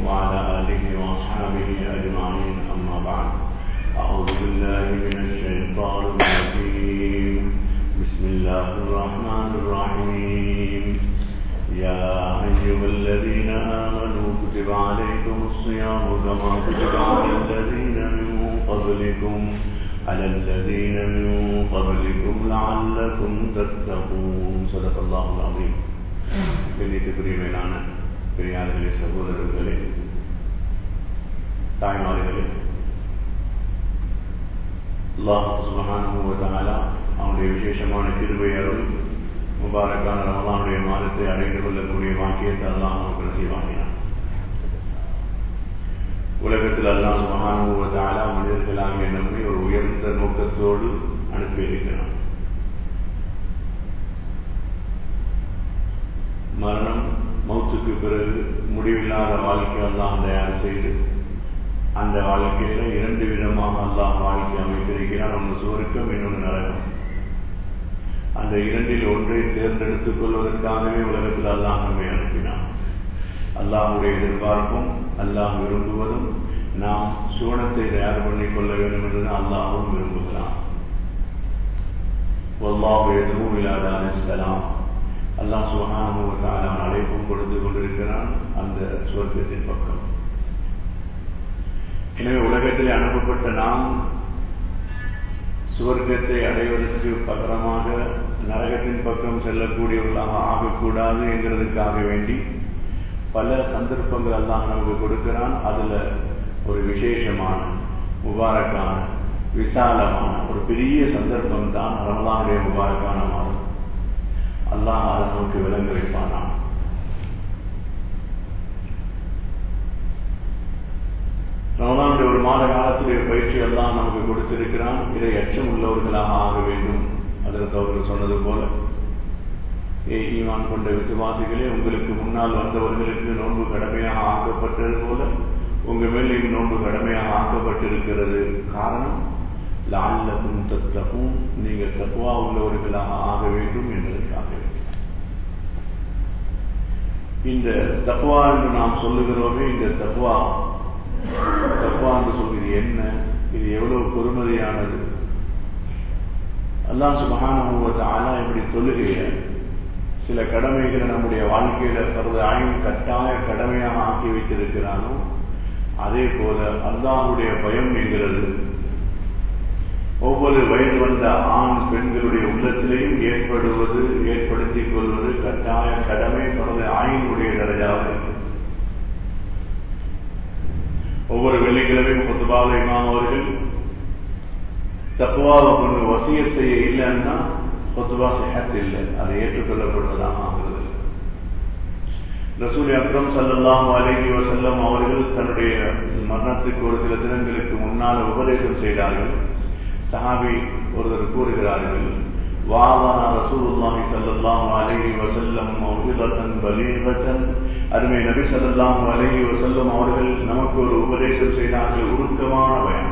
وعلى آله وأصحابه أجمعين أما بعد أعوذ بالله من الشيطان الرجيم بسم الله الرحمن الرحيم يا أيها الذين آمنوا كتب عليكم الصيام كما كتب على الذين من قبلكم على الذين من قبلكم لعلكم تتقون صدق الله العظيم கண்ணியத்துக்குரிய மேலான பெரியார்களே சகோதரர்களே தாய்மார்களே அல்லாஹ் சுபஹானஹு வ தஆலா அவனுடைய விசேஷமான கிருபை அருள் முபாரக்கான ரமலானுடைய மாதத்தை அடைந்து கொள்ளக்கூடிய வாக்கியத்தை அல்லாஹ் நமக்கு நசீவாக்கினான் உலகத்தில் அல்லாஹ் சுபஹானஹு வ தஆலா மனிதர்களாகிய நம்மை ஒரு உயர்ந்த நோக்கத்தோடு அனுப்பியிருக்கிறான் மரணம் மௌத்துக்கு பிறகு முடிவில்லாத வாழ்க்கை அல்லாஹ் தயார் செய்து அந்த வாழ்க்கையில இரண்டு விதமாக அல்லாஹ் வாழ்க்கை அமைத்திருக்கிறான் ஒன்று சுவருக்கம் இன்னொன்று நரகம் அந்த இரண்டில் ஒன்றை தேர்ந்தெடுத்துக் கொள்வதற்காகவே உலகத்தில் அல்லாஹ் நம்மை அனுப்பினான் அல்லாஹுடைய எதிர்பார்ப்பும் அல்லாஹ் விரும்புவதும் நாம் சுவனத்தை தயார் பண்ணிக் கொள்ள வேண்டும் என்று அல்லாஹும் விரும்புகிறான் ஒல்லாஹு எதுவும் இல்லாத அலிஸ்லாம் அல்லாஹ் சுகானுவத்தால் அவன் அழைப்பும் கொடுத்து கொண்டிருக்கிறான் அந்த சுவர்க்கத்தின் பக்கம் எனவே உலகத்தில் அனுப்பப்பட்ட நாம் சுவர்க்கத்தை அடைவதற்கு பகரமாக நரகத்தின் பக்கம் செல்லக்கூடியவர்களாக ஆகக்கூடாது என்கிறதுக்காக வேண்டி பல சந்தர்ப்பங்கள் எல்லாம் நமக்கு கொடுக்கிறான் அதுல ஒரு விசேஷமான முபாரக்கான விசாலமான ஒரு பெரிய சந்தர்ப்பம் தான் ரமலானுடைய முபாரக்கான மாதம் அல்லாஹ் அதை நமக்கு விளங்க வைப்பானா ரமலானுடைய ஒரு மாத காலத்துடைய பயிற்சி எல்லாம் நமக்கு கொடுத்திருக்கிறான் இதை அச்சம் உள்ளவர்களாக ஆக வேண்டும் அதற்கு அவர்கள் சொன்னது போல ஏ ஈமான் கொண்ட விசுவாசிகளே உங்களுக்கு முன்னால் வந்தவர்களுக்கு நோன்பு கடமையாக ஆக்கப்பட்டது போல உங்க மேல் நோன்பு கடமையாக ஆக்கப்பட்டிருக்கிறது காரணம் லால்லக்கும் தத்தகும் நீங்கள் தப்புவா உள்ளவர்களாக ஆக வேண்டும் என்பதற்காக இந்த தப்புவா என்று நாம் சொல்லுகிறோமே இந்த தப்புவா தப்புவா என்று சொல்வது என்ன இது எவ்வளவு பொறுமதியானது அல்லாஹ் சுபகானுவத்தை ஆனா இப்படி தொழுகைய சில கடமைகளை நம்முடைய வாழ்க்கையில பருவ ஆயும் கட்டாய கடமையாக ஆக்கி வைத்திருக்கிறானோ அதே போல அல்லாஹுடைய பயம் என்கிறது ஒவ்வொரு வயது வந்த ஆண் பெண்களுடைய உள்ளத்திலேயும் ஏற்படுவது ஏற்படுத்திக் கொள்வது கட்டாய கடமை பரத ஆயினுடைய தரையாக ஒவ்வொரு வெள்ளிக்கிழமையும் பொதுவாக இமாம் அவர்கள் தப்புவாவை கொண்டு வசிய செய்ய இல்லைன்னா பொதுவா சிஹத் இல்லை அதை ஏற்றுக்கொள்ளப்படுவதாக ஆகிறது ரசூல் அக்ரம் சல்லாஹ் அலிஹி வசல்லம் அவர்கள் தன்னுடைய மரணத்துக்கு ஒரு சில தினங்களுக்கு முன்னால் உபதேசம் செய்தார்கள் சஹாபி ஒருவர் கூறுகிறார்கள் வாவான ரசூலுல்லாஹி ஸல்லல்லாஹு அலைஹி வஸல்லம் மௌஇதத்தன் பலீகத்தன் அருமை நபி ஸல்லல்லாஹு அலைஹி வஸல்லம் அவர்கள் நமக்கு ஒரு உபதேசம் செய்தார்கள் உருக்கமான பயம்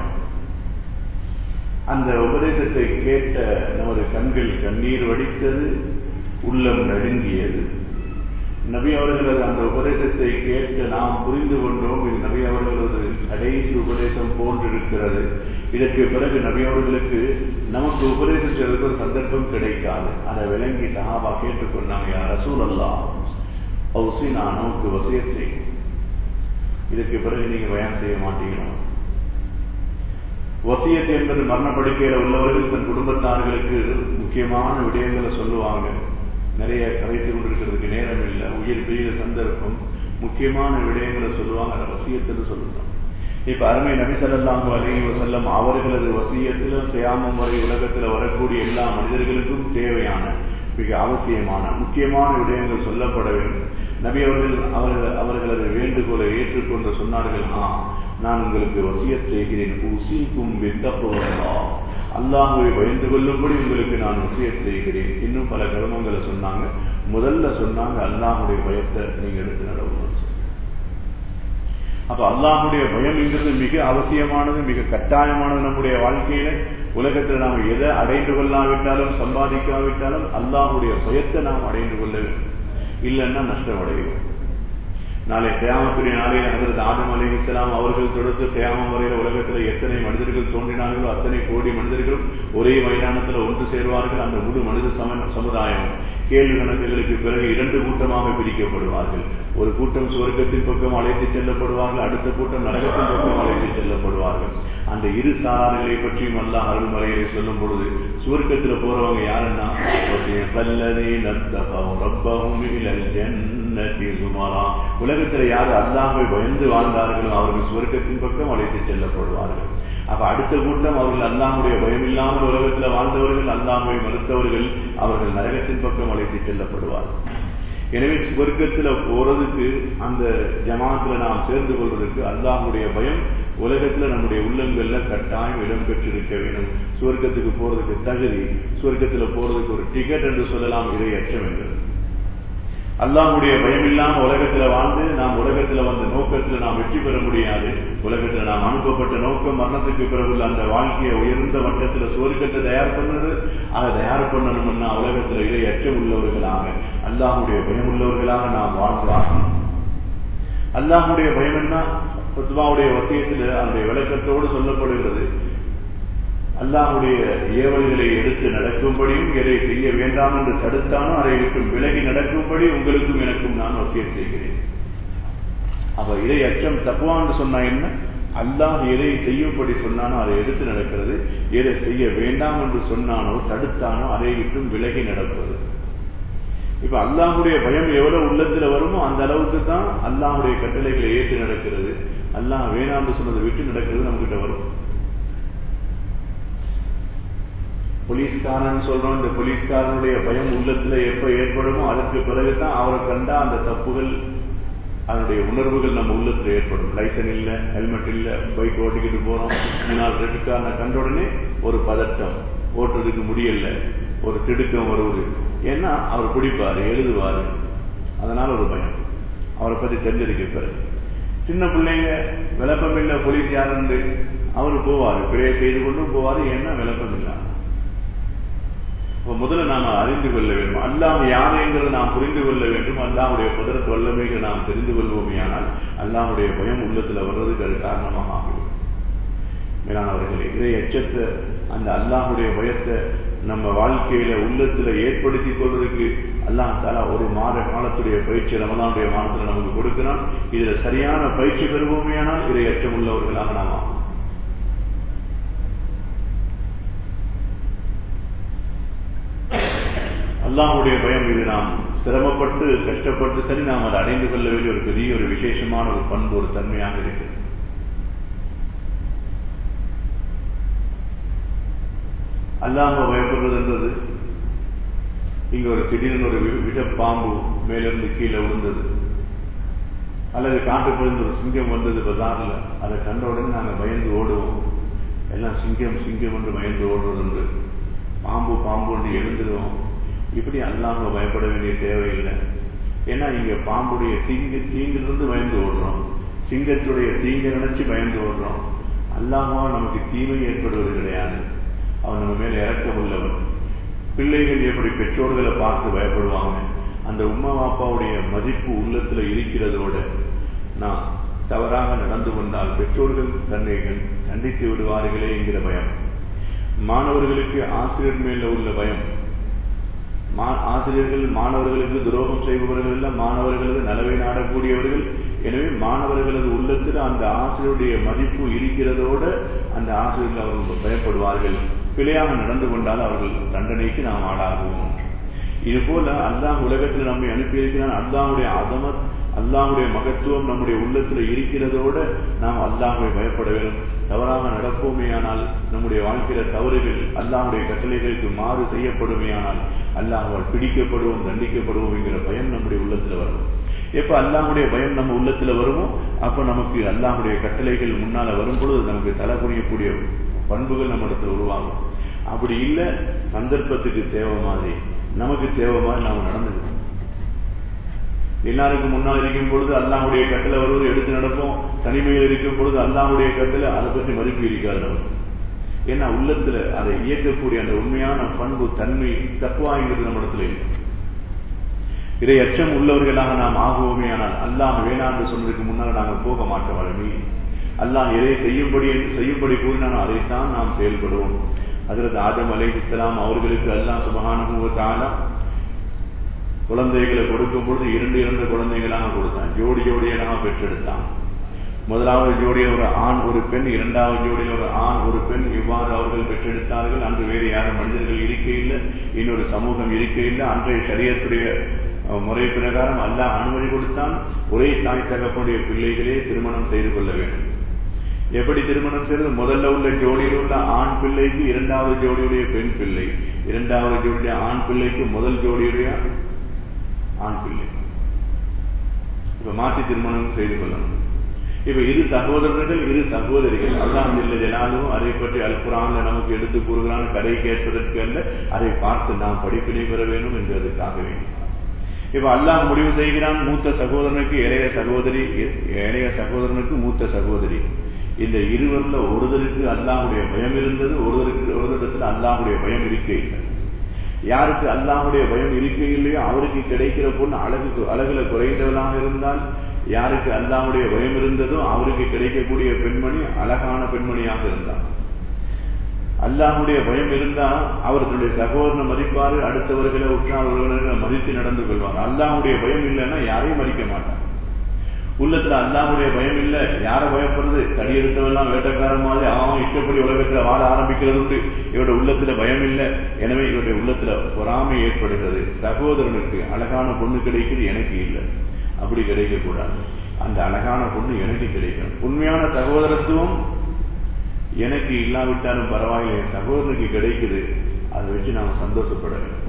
அந்த உபதேசத்தை கேட்ட நமது கண்கள் கண்ணீர் வடித்தது உள்ளம் நடுங்கியது நபி அவர்களது அந்த உபதேசத்தை கேட்டு நாம் புரிந்து கொண்டோம் இது நபி அவர்களது கடைசி உபதேசம் போன்றிருக்கிறது இதற்கு பிறகு நபி அவர்களுக்கு நமக்கு உபதேசம் செய்வதற்கு ஒரு சந்தர்ப்பம் கிடைக்காது அதை விளங்கி சஹாபா கேட்டுக்கொண்டாங்க யார் ரசூல் அல்லா ஹவுசி நான் நமக்கு வசிய செய்யும் இதற்கு பிறகு நீங்க பயன் செய்ய மாட்டீங்களா வசியத்து என்பது மரணப்படுக்கையில் உள்ளவர்கள் தன் குடும்பத்தார்களுக்கு முக்கியமான விடயங்களை சொல்லுவாங்க நிறைய கதைத்து கொண்டிருக்கிறதுக்கு நேரம் இல்லை உயிர் பிரிகிற சந்தர்ப்பம் முக்கியமான விடயங்களை சொல்லுவாங்க அதை வசியத்துன்னு சொல்லுவாங்க இப்ப அருமை நபிசல்லாஹு அலி வசல்லம் அவர்களது வசியத்திலும் தியாமம் வரை உலகத்தில் வரக்கூடிய எல்லா மனிதர்களுக்கும் தேவையான மிக அவசியமான முக்கியமான விடயங்கள் சொல்லப்பட வேண்டும் நபி அவர்கள் அவர்கள் அவர்களது வேண்டுகோளை ஏற்றுக்கொண்டு சொன்னார்கள் ஆ நான் உங்களுக்கு வசியத் செய்கிறேன் உசிக்கும் வித்தப்பவர்களா அல்லாஹுவை பயந்து கொள்ளும்படி உங்களுக்கு நான் வசியத் செய்கிறேன் இன்னும் பல கர்மங்களை சொன்னாங்க முதல்ல சொன்னாங்க அல்லாஹுடைய பயத்தை நீங்க எடுத்து நடவணும் அப்ப அல்லாஹுடைய பயம்ங்கிறது மிக அவசியமானது மிக கட்டாயமானது நம்முடைய வாழ்க்கையில உலகத்தில் நாம் எதை அடைந்து கொள்ளாவிட்டாலும் சம்பாதிக்காவிட்டாலும் அல்லாஹுடைய பயத்தை நாம் அடைந்து கொள்ள வேண்டும் இல்லைன்னா நஷ்டம் அடைவோம் நாளை தியாமத்துடைய நாளையில் ஹசரத் ஆதம் அலி இஸ்லாம் அவர்கள் தொடர்ந்து தியாமம் வரையில உலகத்தில் எத்தனை மனிதர்கள் தோன்றினார்களோ அத்தனை கோடி மனிதர்களும் ஒரே மைதானத்தில் ஒன்று சேர்வார்கள் அந்த முழு மனித சம சமுதாயம் கேள்வி கணக்குகளுக்கு பிறகு இரண்டு கூட்டமாக பிரிக்கப்படுவார்கள் ஒரு கூட்டம் சுவர்க்கத்தின் பக்கம் அழைத்து செல்லப்படுவார்கள் அடுத்த கூட்டம் நரகத்தின் பக்கம் அழைத்து செல்லப்படுவார்கள் அந்த இரு சாரார்களை பற்றியும் அல்லாஹ் அருள்மறையை சொல்லும் பொழுது சுவர்க்கத்தில் போறவங்க யாருன்னா பல்லதே நத்தகவும் ரப்பகும் ஜன்னதி சுமாரா உலகத்தில் யார் அல்லாஹை பயந்து வாழ்ந்தார்களோ அவர்கள் சுவர்க்கத்தின் பக்கம் அழைத்து செல்லப்படுவார்கள் அப்ப அடுத்த கூட்டம் அவர்கள் அல்லாமுடைய பயம் இல்லாமல் உலகத்தில் வாழ்ந்தவர்கள் அல்லாமை மறுத்தவர்கள் அவர்கள் நரகத்தின் பக்கம் அழைத்து செல்லப்படுவார்கள் எனவே சுவர்க்கத்துல போறதுக்கு அந்த ஜமாத்துல நாம் சேர்ந்து கொள்வதற்கு அல்லாஹுடைய பயம் உலகத்துல நம்முடைய உள்ளங்கள்ல கட்டாயம் இடம் பெற்றிருக்க வேண்டும் சுவர்க்கத்துக்கு போறதுக்கு தகுதி சுவர்க்கத்துல போறதுக்கு ஒரு டிக்கெட் என்று சொல்லலாம் இதை அச்சம் என்று அல்லாஹுடைய பயம் இல்லாம உலகத்துல வாழ்ந்து நாம் உலகத்துல வந்த நோக்கத்துல நாம் வெற்றி பெற முடியாது உலகத்துல நாம் அனுப்பப்பட்ட நோக்கம் மரணத்துக்கு பிறகு அந்த வாழ்க்கையை உயர்ந்த மட்டத்துல சுவர்க்கத்தை தயார் பண்ணது அதை தயார் பண்ணணும்னா உலகத்துல இதை அச்சம் உள்ளவர்களாக அல்லாஹுடைய பயம் உள்ளவர்களாக நாம் வாழ்ந்தாகணும் அல்லாஹுடைய பயம் என்ன புத்மாவுடைய வசியத்தில் அந்த விளக்கத்தோடு சொல்லப்படுகிறது அல்லாஹுடைய ஏவல்களை எடுத்து நடக்கும்படியும் எதை செய்ய வேண்டாம் என்று தடுத்தானோ அதை விட்டு விலகி நடக்கும்படி உங்களுக்கும் எனக்கும் நான் வசியம் செய்கிறேன் அப்ப இதை அச்சம் தப்புவான்னு சொன்னா என்ன அல்லாஹ் எதை செய்யும்படி சொன்னானோ அதை எடுத்து நடக்கிறது எதை செய்ய வேண்டாம் என்று சொன்னானோ தடுத்தானோ அதை விட்டும் விலகி நடப்பது இப்ப அல்லாஹுடைய பயம் எவ்வளவு உள்ளத்துல வருமோ அந்த அளவுக்கு தான் அல்லாஹுடைய கட்டளைகளை ஏற்று நடக்கிறது அல்லாஹ் வேணாம்னு சொன்னதை விட்டு நடக்கிறது நம்ம கிட்ட வரும் போலீஸ்காரன் சொல்றோம் இந்த போலீஸ்காரனுடைய பயம் உள்ளத்துல எப்ப ஏற்படுமோ அதற்கு பிறகுதான் அவரை கண்டா அந்த தப்புகள் அதனுடைய உணர்வுகள் நம்ம உள்ளத்துல ஏற்படும் லைசன் இல்ல ஹெல்மெட் இல்ல பைக் ஓட்டிக்கிட்டு போறோம் முன்னால் ரெண்டு காரனை கண்ட உடனே ஒரு பதட்டம் ஓட்டுறதுக்கு முடியல ஒரு திடுக்கம் வருவது ஏன்னா அவர் பிடிப்பாரு எழுதுவாரு அதனால ஒரு பயம் அவரை பத்தி தெரிஞ்சிருக்க பிறகு சின்ன பிள்ளைங்க விளப்பம் இல்ல போலீஸ் யாருன்னு அவரு போவாரு பிரே செய்து கொண்டும் போவாரு ஏன்னா விளப்பம் இல்ல முதல்ல நாம அறிந்து கொள்ள வேண்டும் அல்லாஹ் யாரைங்கிறத நாம் புரிந்து கொள்ள வேண்டும் அல்லாஹுடைய குதிரத்து வல்லமைகள் நாம் தெரிந்து கொள்வோமே ஆனால் அல்லாஹுடைய பயம் உள்ளத்துல வர்றதுக்கு அது காரணமாக ஆகும் மேலானவர்களே இதை எச்சத்தை அந்த அல்லாஹுடைய பயத்தை நம்ம வாழ்க்கையில உள்ளத்துல ஏற்படுத்தி கொள்வதற்கு அல்லாஹ் தாலா ஒரு மாத காலத்துடைய பயிற்சி ரமதானுடைய மாதத்துல நமக்கு கொடுக்கிறான் இதுல சரியான பயிற்சி பெறுவோமே ஆனால் இதை எச்சம் உள்ளவர்களாக நாம் ஆகும் அல்லாஹுடைய பயம் இது நாம் சிரமப்பட்டு கஷ்டப்பட்டு சரி நாம் அதை அடைந்து கொள்ள வேண்டிய ஒரு பெரிய ஒரு விசேஷமான ஒரு பண்பு ஒரு தன்மையாக இருக்கு அல்லாம பயப்படுறதுன்றது இங்க ஒரு திடீர்னு ஒரு விஷ பாம்பு மேலிருந்து கீழே விழுந்தது அல்லது காட்டுப்பொழுது ஒரு சிங்கம் வந்தது பஜார்ல அதை கண்ட உடனே நாங்க பயந்து ஓடுவோம் எல்லாம் சிங்கம் சிங்கம் என்று பயந்து ஓடுறது உண்டு பாம்பு பாம்பு என்று எழுந்துருவோம் இப்படி அல்லாம பயப்பட வேண்டிய தேவையில்லை ஏன்னா இங்க பாம்புடைய தீங்கு தீங்கிலிருந்து பயந்து ஓடுறோம் சிங்கத்துடைய தீங்கு நினைச்சு பயந்து ஓடுறோம் அல்லாமா நமக்கு தீமை ஏற்படுவது கிடையாது அவன் நம்ம மேல இறக்கம் உள்ளவன் பிள்ளைகள் எப்படி பெற்றோர்களை பார்த்து பயப்படுவாங்க அந்த உமா பாப்பாவுடைய மதிப்பு உள்ளத்துல இருக்கிறதோட நான் தவறாக நடந்து கொண்டால் பெற்றோர்கள் தன்னை தண்டித்து விடுவார்களே என்கிற பயம் மாணவர்களுக்கு ஆசிரியர் மேல உள்ள பயம் ஆசிரியர்கள் மாணவர்களுக்கு துரோகம் செய்பவர்கள் அல்ல மாணவர்களது நலவை நாடக்கூடியவர்கள் எனவே மாணவர்களது உள்ளத்தில் அந்த ஆசிரியருடைய மதிப்பு இருக்கிறதோட அந்த ஆசிரியர்கள் அவர்கள் பயப்படுவார்கள் பிழையாக நடந்து கொண்டால் அவர்கள் தண்டனைக்கு நாம் ஆளாகுவோம் இது போல அல்லாஹ் உலகத்தில் நம்மை அனுப்பியிருக்கிறான் அல்லாஹுடைய அதமத் அல்லாஹுடைய மகத்துவம் நம்முடைய உள்ளத்தில் இருக்கிறதோட நாம் அல்லாஹுவை பயப்பட வேண்டும் தவறாக நடப்போமே ஆனால் நம்முடைய வாழ்க்கையில தவறுகள் அல்லாஹுடைய கட்டளைகளுக்கு மாறு செய்யப்படுமேயானால் அல்லாஹால் பிடிக்கப்படுவோம் தண்டிக்கப்படுவோம் என்கிற பயம் நம்முடைய உள்ளத்துல வரும் எப்ப அல்லாஹுடைய பயம் நம்ம உள்ளத்துல வருமோ அப்ப நமக்கு அல்லாஹுடைய கட்டளைகள் முன்னால வரும் பொழுது நமக்கு தலை குனியக்கூடிய பண்புகள் நம்ம இடத்துல உருவாகும் அப்படி இல்ல சந்தர்ப்பத்துக்கு தேவை மாதிரி நமக்கு தேவை மாதிரி நாம நடந்துக்கணும் எல்லாருக்கும் முன்னால் இருக்கும் பொழுது அல்லாஹுடைய கட்டளை வருவது எடுத்து நடப்போம் தனிமையில் இருக்கும் பொழுது அல்லாஹுடைய கட்டளை அதை பற்றி மதிப்பு இருக்காது நமக்கு ஏன்னா உள்ளத்துல அதை இயக்கக்கூடிய அந்த உண்மையான பண்பு தன்மை தக்குவாங்கிறது நம்ம இடத்துல இல்லை இதை அச்சம் உள்ளவர்களாக நாம் ஆகுவோமே ஆனால் அல்லாஹ் வேணாம் என்று சொன்னதுக்கு முன்னால் நாங்கள் போக மாட்டோம் வளமி அல்லாஹ் எதை செய்யும்படி செய்யும்படி கூறினானோ அதைத்தான் நாம் செயல்படுவோம் அதற்கு ஆதம் அலை இஸ்லாம் அவர்களுக்கு அல்லாஹ் சுபகானுபவத்தால குழந்தைகளை கொடுக்கும் பொழுது இரண்டு இரண்டு குழந்தைகளாக கொடுத்தான் ஜோடி ஜோடியாக பெற்றெடுத்தான் முதலாவது ஜோடியில் ஒரு ஆண் ஒரு பெண் இரண்டாவது ஜோடியில் ஒரு ஆண் ஒரு பெண் இவ்வாறு அவர்கள் பெற்றெடுத்தார்கள் அன்று வேறு யாரும் மனிதர்கள் இருக்கையில்லை இன்னொரு சமூகம் இருக்கையில்லை அன்றைய சரியத்துடைய முறை பிரகாரம் அல்லாஹ் அனுமதி கொடுத்தான் ஒரே தாய் தகப்பனுடைய பிள்ளைகளே திருமணம் செய்து கொள்ள வேண்டும் எப்படி திருமணம் செய்வது முதல்ல உள்ள ஜோடியில் உள்ள ஆண் பிள்ளைக்கு இரண்டாவது ஜோடியுடைய பெண் பிள்ளை இரண்டாவது ஜோடியுடைய ஆண் பிள்ளைக்கு முதல் ஜோடியுடைய ஆண் பிள்ளை இப்ப மாற்றி திருமணம் செய்து கொள்ளணும் இப்ப இரு சகோதரர்கள் இரு சகோதரிகள் அல்லாஹ் இல்லை ஜனாலும் அதை பற்றி அல்குரான்ல நமக்கு எடுத்து கூறுகிறான் கதை கேட்பதற்கு அல்ல அதை பார்த்து நாம் படிப்பினை பெற வேண்டும் என்பதற்காக வேண்டும் இப்ப அல்லாஹ் முடிவு செய்கிறான் மூத்த சகோதரனுக்கு இளைய சகோதரி இளைய சகோதரனுக்கு மூத்த சகோதரி இந்த இருவரில் ஒருதருக்கு அல்லாஹுடைய பயம் இருந்தது ஒருவருக்கு ஒருவரிடத்தில் அல்லாஹுடைய பயம் இருக்க இல்லை யாருக்கு அல்லாஹுடைய பயம் இருக்க இல்லையோ அவருக்கு கிடைக்கிற பொண்ணு அழகு அழகுல குறைந்தவனாக இருந்தால் யாருக்கு அல்லாஹுடைய பயம் இருந்ததோ அவருக்கு கிடைக்கக்கூடிய பெண்மணி அழகான பெண்மணியாக இருந்தார் அல்லாஹுடைய பயம் இருந்தா அவர் தன்னுடைய சகோதரனை மதிப்பாரு அடுத்தவர்களை உற்றார் உறவினர்களை மதித்து நடந்து கொள்வார் அல்லாஹுடைய பயம் இல்லைன்னா யாரையும் மதிக்க மாட்டார் உள்ளத்துல அல்லாஹுடைய பயம் இல்ல யார பயப்படுறது தடி எடுத்தவெல்லாம் வேட்டக்காரன் மாதிரி அவன் இஷ்டப்படி உலகத்துல வாழ ஆரம்பிக்கிறது உண்டு இவருடைய உள்ளத்துல பயம் இல்ல எனவே இவருடைய உள்ளத்துல பொறாமை ஏற்படுகிறது சகோதரனுக்கு அழகான பொண்ணு கிடைக்குது எனக்கு இல்லை அப்படி கிடைக்க கூடாது அந்த அழகான பொண்ணு எனக்கு கிடைக்கும் உண்மையான சகோதரத்துவம் எனக்கு இல்லாவிட்டாலும் பரவாயில்லை என் சகோதரனுக்கு கிடைக்குது அதை வச்சு நாம சந்தோஷப்பட வேண்டும்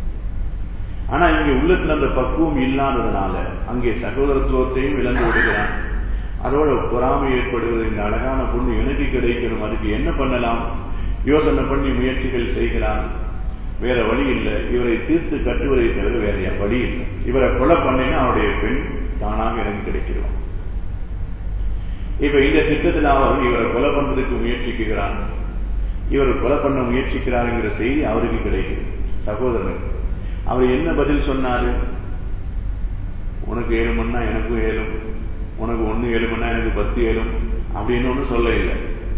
ஆனா இங்க உள்ளத்துல அந்த பக்குவம் இல்லாததுனால அங்கே சகோதரத்துவத்தையும் இழந்து விடுகிறான் அதோட பொறாமை ஏற்படுவது இந்த அழகான பொண்ணு எனக்கு கிடைக்கணும் அதுக்கு என்ன பண்ணலாம் யோசனை பண்ணி முயற்சிகள் செய்கிறான் வேற வழி இல்லை இவரை தீர்த்து கட்டுவதை தவிர வேற வழி இல்லை இவரை கொலை பண்ணினா அவருடைய பெண் தானாக எனக்கு கிடைச்சிருவான் இப்ப இந்த திட்டத்தில் அவர் இவரை கொலை பண்றதுக்கு முயற்சிக்கிறான் இவர் கொலை பண்ண முயற்சிக்கிறாருங்கிற செய்தி அவருக்கு கிடைக்குது சகோதரனுக்கு அவர் என்ன பதில் சொன்னாரு உனக்கு ஏழு மணினா எனக்கும் ஏழும் உனக்கு ஒன்னு ஏழு மணினா எனக்கு பத்து ஏழும் அப்படின்னு ஒண்ணு சொல்ல இல்லை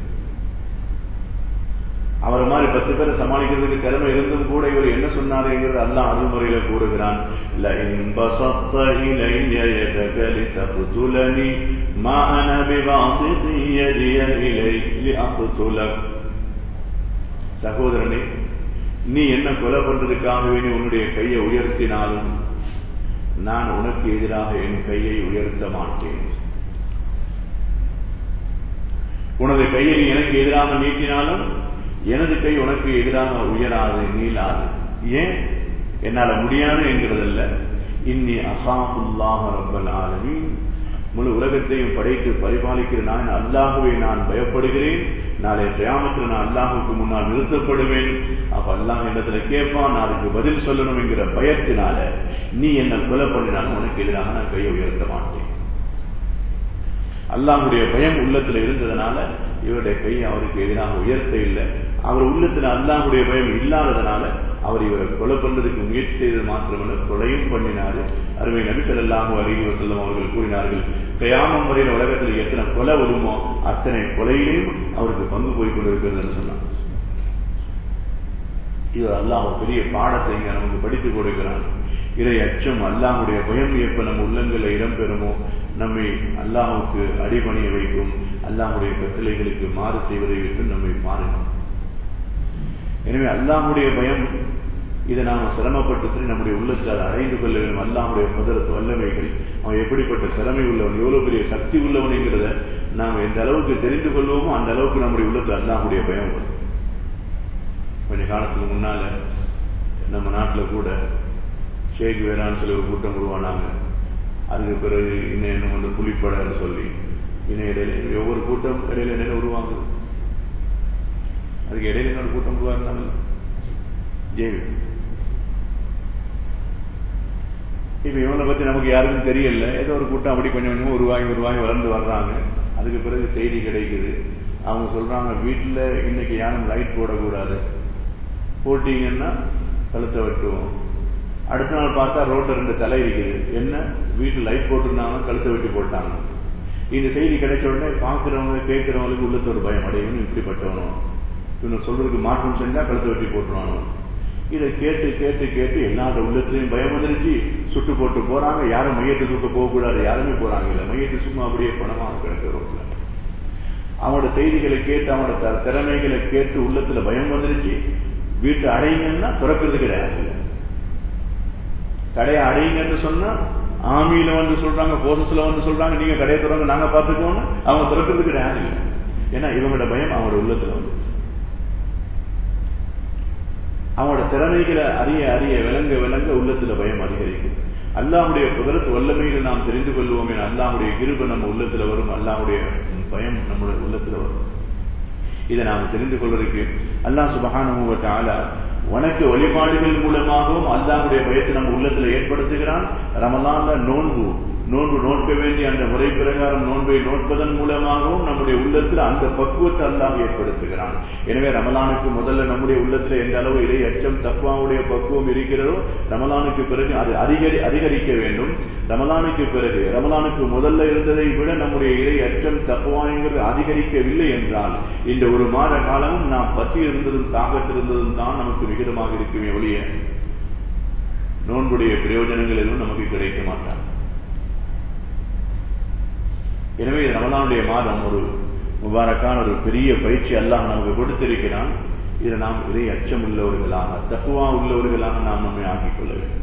அவரை மாதிரி பத்து பேரை சமாளிக்கிறதுக்கு திறமை இருந்தும் கூட இவர் என்ன சொன்னாருங்கிறது அல்லாஹ் அருள்முறையில கூறுகிறான் சகோதரனே நீ என்ன கொலை பண்றதுக்காகவே நீ உன்னுடைய கையை உயர்த்தினாலும் நான் உனக்கு எதிராக என் கையை உயர்த்த மாட்டேன் உனது கையை நீ எனக்கு எதிராக நீட்டினாலும் எனது கை உனக்கு எதிராக உயராது நீளாது ஏன் என்னால முடியாது என்கிறதல்ல இன்னி அசாஃபுல்லாஹ ரப்பல் ஆலமீன் முழு உலகத்தையும் படைத்து பரிபாலிக்கிற நான் அல்லாகவே நான் பயப்படுகிறேன் நாளை கிராமத்தில் நான் அல்லாஹுக்கு முன்னால் நிறுத்தப்படுவேன் அப்ப அல்லாஹ் இடத்துல கேட்பான் நான் அதுக்கு பதில் சொல்லணும் என்கிற பயத்தினால நீ என்ன கொலை பண்ணினாலும் உனக்கு எதிராக நான் கையை உயர்த்த மாட்டேன் அல்லாஹுடைய பயம் உள்ளத்துல இருந்ததுனால இவருடைய கையை அவருக்கு எதிராக உயர்த்த இல்லை அவர் உள்ளத்துல அல்லாஹுடைய பயம் இல்லாததுனால அவர் இவரை கொலை பண்றதுக்கு முயற்சி செய்தது மாத்திரமல்ல கொலையும் பண்ணினாரு அருமை நபிசல் அல்லாஹூ அலிஹி வசல்லம் அவர்கள் கூறினார்கள் கயாமம் வரையில் உலகத்தில் எத்தனை கொலை வருமோ அத்தனை கொலையிலையும் அவருக்கு பங்கு போய் கொண்டிருக்கிறதுன்னு சொன்னார் இது அல்லாஹ் ஒரு பெரிய பாடத்தை இங்க நமக்கு படித்துக் கொடுக்கிறான் இறை அச்சம் அல்லாஹுடைய பயம் எப்ப நம்ம உள்ளங்களில் இடம்பெறுமோ நம்மை அல்லாஹுக்கு அடிபணிய வைக்கும் அல்லாஹுடைய கட்டளைகளுக்கு மாறு செய்வதை விட்டு நம்மை மாறணும் எனவே அல்லாஹுடைய பயம் இதை நாம சிரமப்பட்டு சரி நம்முடைய உள்ளத்தில் அதை அடைந்து கொள்ள வேண்டும் அல்லாஹுடைய முதலத்து வல்லமைகள் அவன் எப்படிப்பட்ட திறமை உள்ளவன் எவ்வளவு பெரிய சக்தி உள்ளவனுங்கிறத நாம் எந்த அளவுக்கு தெரிந்து கொள்வோமோ அந்த அளவுக்கு நம்முடைய உள்ளத்தில் அல்லாஹுடைய பயம் வரும் கொஞ்ச காலத்துக்கு முன்னால நம்ம நாட்டில் கூட ஷேக் வேறான்னு சொல்லி ஒரு கூட்டம் உருவானாங்க அதுக்கு பிறகு இன்னும் என்ன வந்து புலிப்படன்னு சொல்லி இன்னும் இடையில ஒவ்வொரு கூட்டம் இடையில இடையில உருவாங்குது அதுக்கு இடையில இன்னொரு கூட்டம் உருவாக்குனாங்க ஜேவி இப்ப இவனை பத்தி நமக்கு யாருக்கும் தெரியல ஏதோ ஒரு கூட்டம் அப்படி கொஞ்சம் கொஞ்சம் உருவாகி உருவாகி வளர்ந்து வர்றாங்க அதுக்கு பிறகு செய்தி கிடைக்குது அவங்க சொல்றாங்க வீட்டுல இன்னைக்கு யாரும் லைட் போடக்கூடாது போட்டீங்கன்னா கழுத்தை வெட்டுவோம் அடுத்த நாள் பார்த்தா ரோட்ல ரெண்டு தலை இருக்குது என்ன வீட்டுல லைட் போட்டிருந்தாங்க கழுத்தை வெட்டி போட்டாங்க இந்த செய்தி கிடைச்ச உடனே பாக்குறவங்க கேட்கிறவங்களுக்கு உள்ளத்து ஒரு பயம் அடையணும் இப்படிப்பட்டவனும் இவனு சொல்றதுக்கு மாற்றம் செஞ்சா கழுத்தை வெட்டி போட்டுருவானோ இதை கேட்டு கேட்டு கேட்டு எல்லாரோட உள்ளத்திலையும் பயம் வந்துருச்சு சுட்டு போட்டு போறாங்க யாரும் மையத்தை தூக்க போகக்கூடாது யாருமே போறாங்க இல்ல மையத்தை சும்மா அப்படியே பணமாக கிடக்கு ரோட்ல அவனோட செய்திகளை கேட்டு அவனோட திறமைகளை கேட்டு உள்ளத்துல பயம் வந்துருச்சு வீட்டை அடையுங்கன்னா திறக்கிறது கிடையாது கடையை அடையுங்கன்னு சொன்னா ஆமியில வந்து சொல்றாங்க போசஸ்ல வந்து சொல்றாங்க நீங்க கடையை திறங்க நாங்க பாத்துக்கோன்னு அவங்க திறக்கிறது கிடையாது இல்லை ஏன்னா இவங்களோட பயம் அவனோட உள்ளத்துல வந்து அவனோட திறமைகளை அறிய அறிய விளங்க விளங்க உள்ளத்துல பயம் அதிகரிக்கும் அல்லாஹுடைய குதிரத்து வல்லமையில் நாம் தெரிந்து கொள்வோம் என அல்லாஹுடைய கிருப நம்ம உள்ளத்துல வரும் அல்லாஹுடைய பயம் நம்முடைய உள்ளத்துல வரும் இதை நாம் தெரிந்து கொள்வதற்கு அல்லாஹ் சுபகான உனக்கு வழிபாடுகள் மூலமாகவும் அல்லாஹுடைய பயத்தை நம்ம உள்ளத்துல ஏற்படுத்துகிறான் ரமலான்ல நோன்பு நோன்பு நோட்க வேண்டிய அந்த முறை பிரகாரம் நோன்பை நோட்பதன் மூலமாகவும் நம்முடைய உள்ளத்தில் அந்த பக்குவத்தை அல்லாஹ் ஏற்படுத்துகிறான் எனவே ரமலானுக்கு முதல்ல நம்முடைய உள்ளத்துல எந்த அளவு இறை அச்சம் தக்குவாவுடைய பக்குவம் இருக்கிறதோ ரமலானுக்கு பிறகு அது அதிகரி அதிகரிக்க வேண்டும் ரமலானுக்கு பிறகு ரமலானுக்கு முதல்ல இருந்ததை விட நம்முடைய இறை அச்சம் தக்குவாங்கிறது அதிகரிக்கவில்லை என்றால் இந்த ஒரு மாத காலமும் நாம் பசி இருந்ததும் தாகத்திருந்ததும் தான் நமக்கு விகிதமாக இருக்குமே ஒழிய நோன்புடைய பிரயோஜனங்கள் எதுவும் நமக்கு கிடைக்க மாட்டான் எனவே ரமலானுடைய மாதம் ஒரு முபாரக்கான ஒரு பெரிய பயிற்சி அல்லாஹ் நமக்கு கொடுத்திருக்கிறான் இதை நாம் இறை அச்சம் உள்ளவர்களாக தக்குவா உள்ளவர்களாக நாம் நம்மை ஆக்கிக் கொள்ள வேண்டும்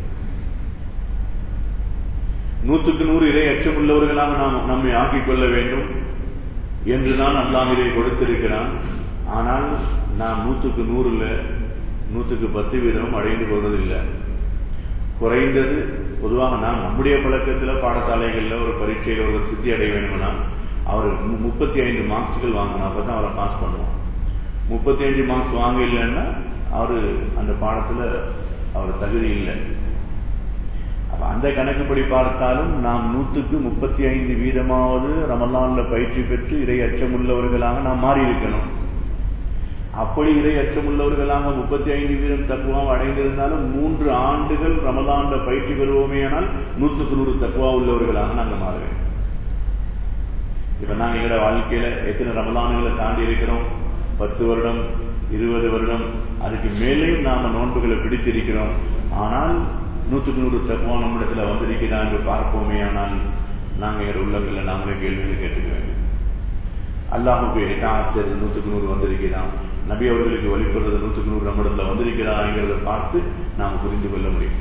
நூற்றுக்கு நூறு இறை அச்சம் உள்ளவர்களாக நாம் நம்மை ஆக்கிக் கொள்ள வேண்டும் என்றுதான் அல்லாஹ் இதை கொடுத்திருக்கிறான் ஆனால் நாம் நூற்றுக்கு நூறுல நூற்றுக்கு பத்து வீதமும் அடைந்து கொள்வதில்லை குறைந்தது பொதுவாக நாம் நம்முடைய பழக்கத்தில் பாடசாலைகள்ல ஒரு பரீட்சையில் ஒரு சித்தி அடைய வேணும்னா அவர் முப்பத்தி ஐந்து மார்க்ஸ்கள் வாங்கணும் அப்பதான் அவரை பாஸ் பண்ணுவோம் முப்பத்தி அஞ்சு மார்க்ஸ் வாங்க இல்லைன்னா அவரு அந்த பாடத்துல அவர் தகுதி இல்லை அப்ப அந்த கணக்குப்படி பார்த்தாலும் நாம் நூற்றுக்கு முப்பத்தி ஐந்து வீதமாவது ரமலான்ல பயிற்சி பெற்று இறை அச்சமுள்ளவர்களாக நாம் மாறி இருக்கணும் அப்படி இறை அச்சமுள்ளவர்களாக முப்பத்தி ஐந்து வீதம் தக்குவாம் அடைந்திருந்தாலும் மூன்று ஆண்டுகள் ரமலான்ல பயிற்சி பெறுவோமே ஆனால் நூற்றுக்கு நூறு தக்குவா உள்ளவர்களாக நாங்கள் மாற வேண்டும் இப்ப நாங்க எங்களோட வாழ்க்கையில எத்தனை ரமலான்களை தாண்டி இருக்கிறோம் பத்து வருடம் இருபது வருடம் அதுக்கு மேலேயும் நாம நோன்புகளை பிடித்திருக்கிறோம் ஆனால் நூற்றுக்கு நூறு தக்குவா நம்மிடத்துல வந்திருக்கிறா என்று பார்ப்போமே ஆனால் நாங்க எங்களோட உள்ளங்கள்ல நாங்களே கேள்விகள் கேட்டுக்க வேண்டும் அல்லாஹுக்கு எட்டாச்சர் நூற்றுக்கு நூறு வந்திருக்கிறான் நபி அவர்களுக்கு வழிபடுறது நூற்றுக்கு நூறு நம்மிடத்துல வந்திருக்கிறாங்கிறத பார்த்து நாம் புரிந்து கொள்ள முடியும்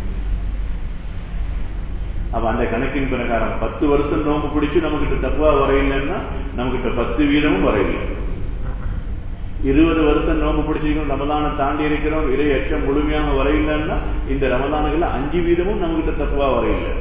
அப்ப அந்த கணக்கின் பிரகாரம் பத்து வருஷம் நோம்பு பிடிச்சு நமக்கிட்ட தப்புவா வரையில்லைன்னா நமக்கிட்ட பத்து வீதமும் வரையில்லை இருபது வருஷம் நோம்பு பிடிச்சிருக்கோம் ரமதான தாண்டி இருக்கிறோம் இறை அச்சம் முழுமையாக வரையில்லைன்னா இந்த ரமதானுகள் அஞ்சு வீதமும் நம்மகிட்ட தப்புவா வரையில்லை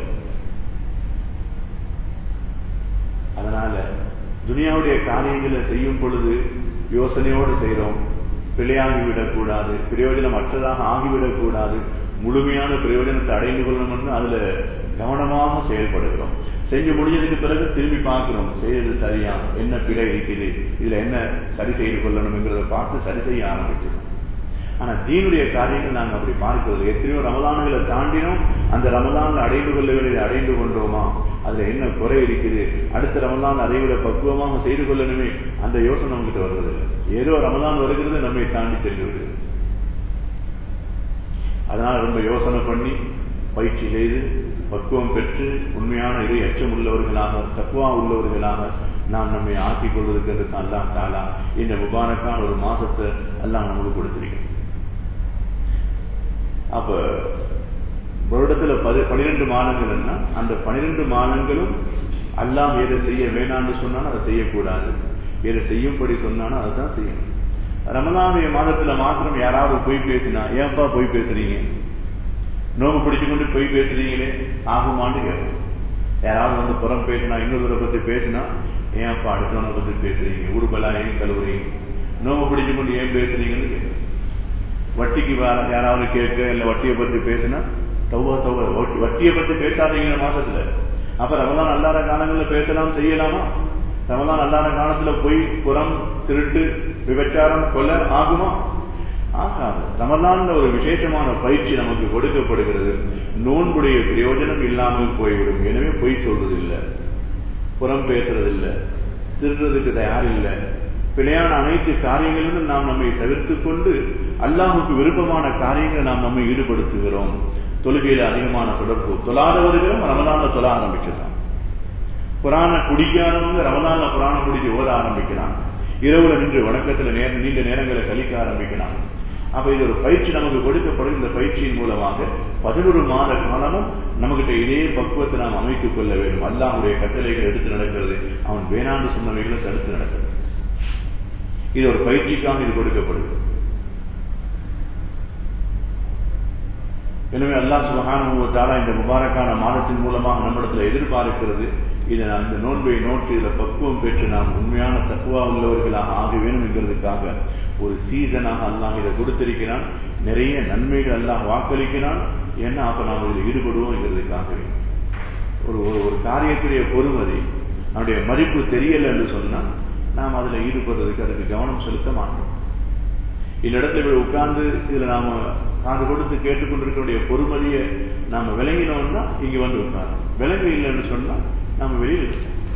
அதனால துனியாவுடைய காரியங்களை செய்யும் பொழுது யோசனையோடு செய்கிறோம் பிழையாகிவிடக்கூடாது பிரயோஜனம் அற்றதாக ஆகிவிடக்கூடாது முழுமையான பிரயோஜனத்தை அடைந்து கொள்ளணும்னு அதுல கவனமாக செயல்படுகிறோம் செஞ்சு முடிஞ்சதுக்கு பிறகு திரும்பி பார்க்கிறோம் செய்யறது சரியா என்ன பிழை இருக்குது இதுல என்ன சரி செய்து கொள்ளணுங்கிறத பார்த்து சரி செய்ய ஆரம்பிச்சிடும் ஆனா தீனுடைய காரியங்கள் நாங்க அப்படி பார்க்கிறது எத்தனையோ ரமலான்களை தாண்டினோம் அந்த ரமலான் அடைந்து கொள்ளவில்லை அடைந்து கொண்டோமா அதுல என்ன குறை இருக்குது அடுத்த ரமலான் அதை விட பக்குவமாக செய்து கொள்ளணுமே அந்த யோசனை நமக்கிட்ட வருவதில்லை ஏதோ ரமலான் வருகிறது நம்மை தாண்டி சென்று விடுகிறது அதனால ரொம்ப யோசனை பண்ணி பயிற்சி செய்து பக்குவம் பெற்று உண்மையான இறை அச்சம் உள்ளவர்களாக தக்குவா உள்ளவர்களாக நாம் நம்மை ஆக்கிக் கொள்வதற்கு அல்லா தாலா இந்த முபாரக்கான ஒரு மாசத்தை எல்லாம் நமக்கு கொடுத்திருக்கிறோம் அப்ப வருடத்துல பதி பனிரெண்டு மாதங்கள்னா அந்த பனிரெண்டு மாதங்களும் அல்லாம் எதை செய்ய வேணாம்னு சொன்னாலும் அதை செய்யக்கூடாது எதை செய்யும்படி சொன்னாலும் அதை தான் செய்யணும் ரமலானுடைய மாதத்துல மாத்திரம் யாராவது பொய் பேசினா ஏன்பா பொய் பேசுறீங்க நோம்பு பிடிச்சு கொண்டு பொய் பேசுறீங்களே ஆகுமான்னு கேட்போம் யாராவது வந்து புறம் பேசினா இன்னொருவரை பத்தி பேசினா ஏன்ப்பா அடுத்தவனை பத்தி பேசுறீங்க உடுப்பெல்லாம் ஏன் கழுவுறீங்க நோம்பு பிடிச்சு கொண்டு ஏன் பேசுறீங்கன்னு கேட்போம் வட்டிக்கு யாராவது கேட்க இல்ல வட்டியை பத்தி பேசினா தவ்வா தவ்வா வட்டியை பத்தி பேசாதீங்க மாசத்துல அப்ப ரமலான் அல்லாத காலங்கள்ல பேசலாம் செய்யலாமா ரமலான் அல்லாத காலத்துல பொய் புறம் திருட்டு விபச்சாரம் கொலை ஆகுமா ஆகாது ரமலான்ல ஒரு விசேஷமான பயிற்சி நமக்கு கொடுக்கப்படுகிறது நோன்புடைய பிரயோஜனம் இல்லாமல் போய்விடும் எனவே பொய் சொல்றது இல்லை புறம் பேசுறது இல்லை திருடுறதுக்கு தயார் இல்லை பிழையான அனைத்து காரியங்களிலும் நாம் நம்மை தவிர்த்து கொண்டு அல்லாஹுக்கு விருப்பமான காரியங்களை நாம் நம்மை ஈடுபடுத்துகிறோம் தொழுகையில அதிகமான தொடர்பு தொழாதவர்களும் ரமலான்ல தொழ ஆரம்பிச்சிடலாம் புராண குடிக்காதவங்க ரமலான்ல புராணம் குடிச்சு ஓத ஆரம்பிக்கலாம் இரவுல நின்று வணக்கத்துல நேர நீண்ட நேரங்களை கழிக்க ஆரம்பிக்கலாம் அப்ப இது ஒரு பயிற்சி நமக்கு கொடுக்கப்படும் இந்த பயிற்சியின் மூலமாக பதினொரு மாத காலமும் நம்மகிட்ட இதே பக்குவத்தை நாம் அமைத்துக் கொள்ள வேண்டும் அல்லாஹுடைய கட்டளைகள் எடுத்து நடக்கிறது அவன் வேணாண்டு சொன்னவைகளை தடுத்து நடக்கிறது இது ஒரு பயிற்சிக்காக இது கொடுக்கப்படுது எனவே அல்லாஹ் சுபகானுபவத்தாலா இந்த முபாரக்கான மாதத்தின் மூலமாக நம்மிடத்துல எதிர்பார்க்கிறது இதை அந்த நோன்பை நோட்டு இதுல பக்குவம் பெற்று நாம் உண்மையான தக்குவா உள்ளவர்களாக ஆக வேணும் என்கிறதுக்காக ஒரு சீசனாக அல்லாஹ் இதை கொடுத்திருக்கிறான் நிறைய நன்மைகள் அல்லாஹ் வாக்களிக்கிறான் ஏன்னா அப்ப நாம் இதில் ஈடுபடுவோம் என்கிறதுக்காகவே ஒரு ஒரு ஒரு காரியத்துடைய பொறுமதி அதனுடைய மதிப்பு தெரியல என்று சொன்னா நாம் அதுல ஈடுபடுறதுக்கு அதுக்கு கவனம் செலுத்த மாட்டோம் இந்த இடத்துல இப்படி உட்கார்ந்து இதுல நாம காது கொடுத்து கேட்டுக்கொண்டிருக்கக்கூடிய பொறுமதியை நாம விளங்கினோம்னா இங்க வந்து உட்காரும் விளங்கு இல்லைன்னு சொன்னா நாம வெளியில்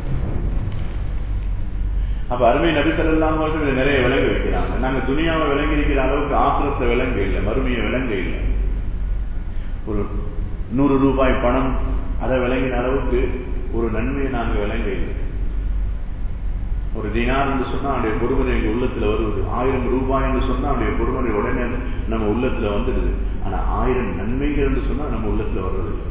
அப்ப அருமை நபி சொல்லலாம் இதை நிறைய விளங்க வைக்கிறாங்க நாங்க துணியாவை விளங்கி இருக்கிற அளவுக்கு ஆசிரத்தை விளங்க இல்லை மறுமையை விளங்க இல்லை ஒரு நூறு ரூபாய் பணம் அதை விளங்கின அளவுக்கு ஒரு நன்மையை நாங்க விளங்க இல்லை ஒரு தினார் என்று சொன்னா அவனுடைய பொறுமதி எங்க உள்ளத்துல வருவது ஆயிரம் ரூபாய் என்று சொன்னா அவனுடைய பொறுமதி உடனே நம்ம உள்ளத்துல வந்துடுது ஆனா ஆயிரம் நன்மைகள் என்று சொன்னா நம்ம உள்ளத்துல வருவதில்லை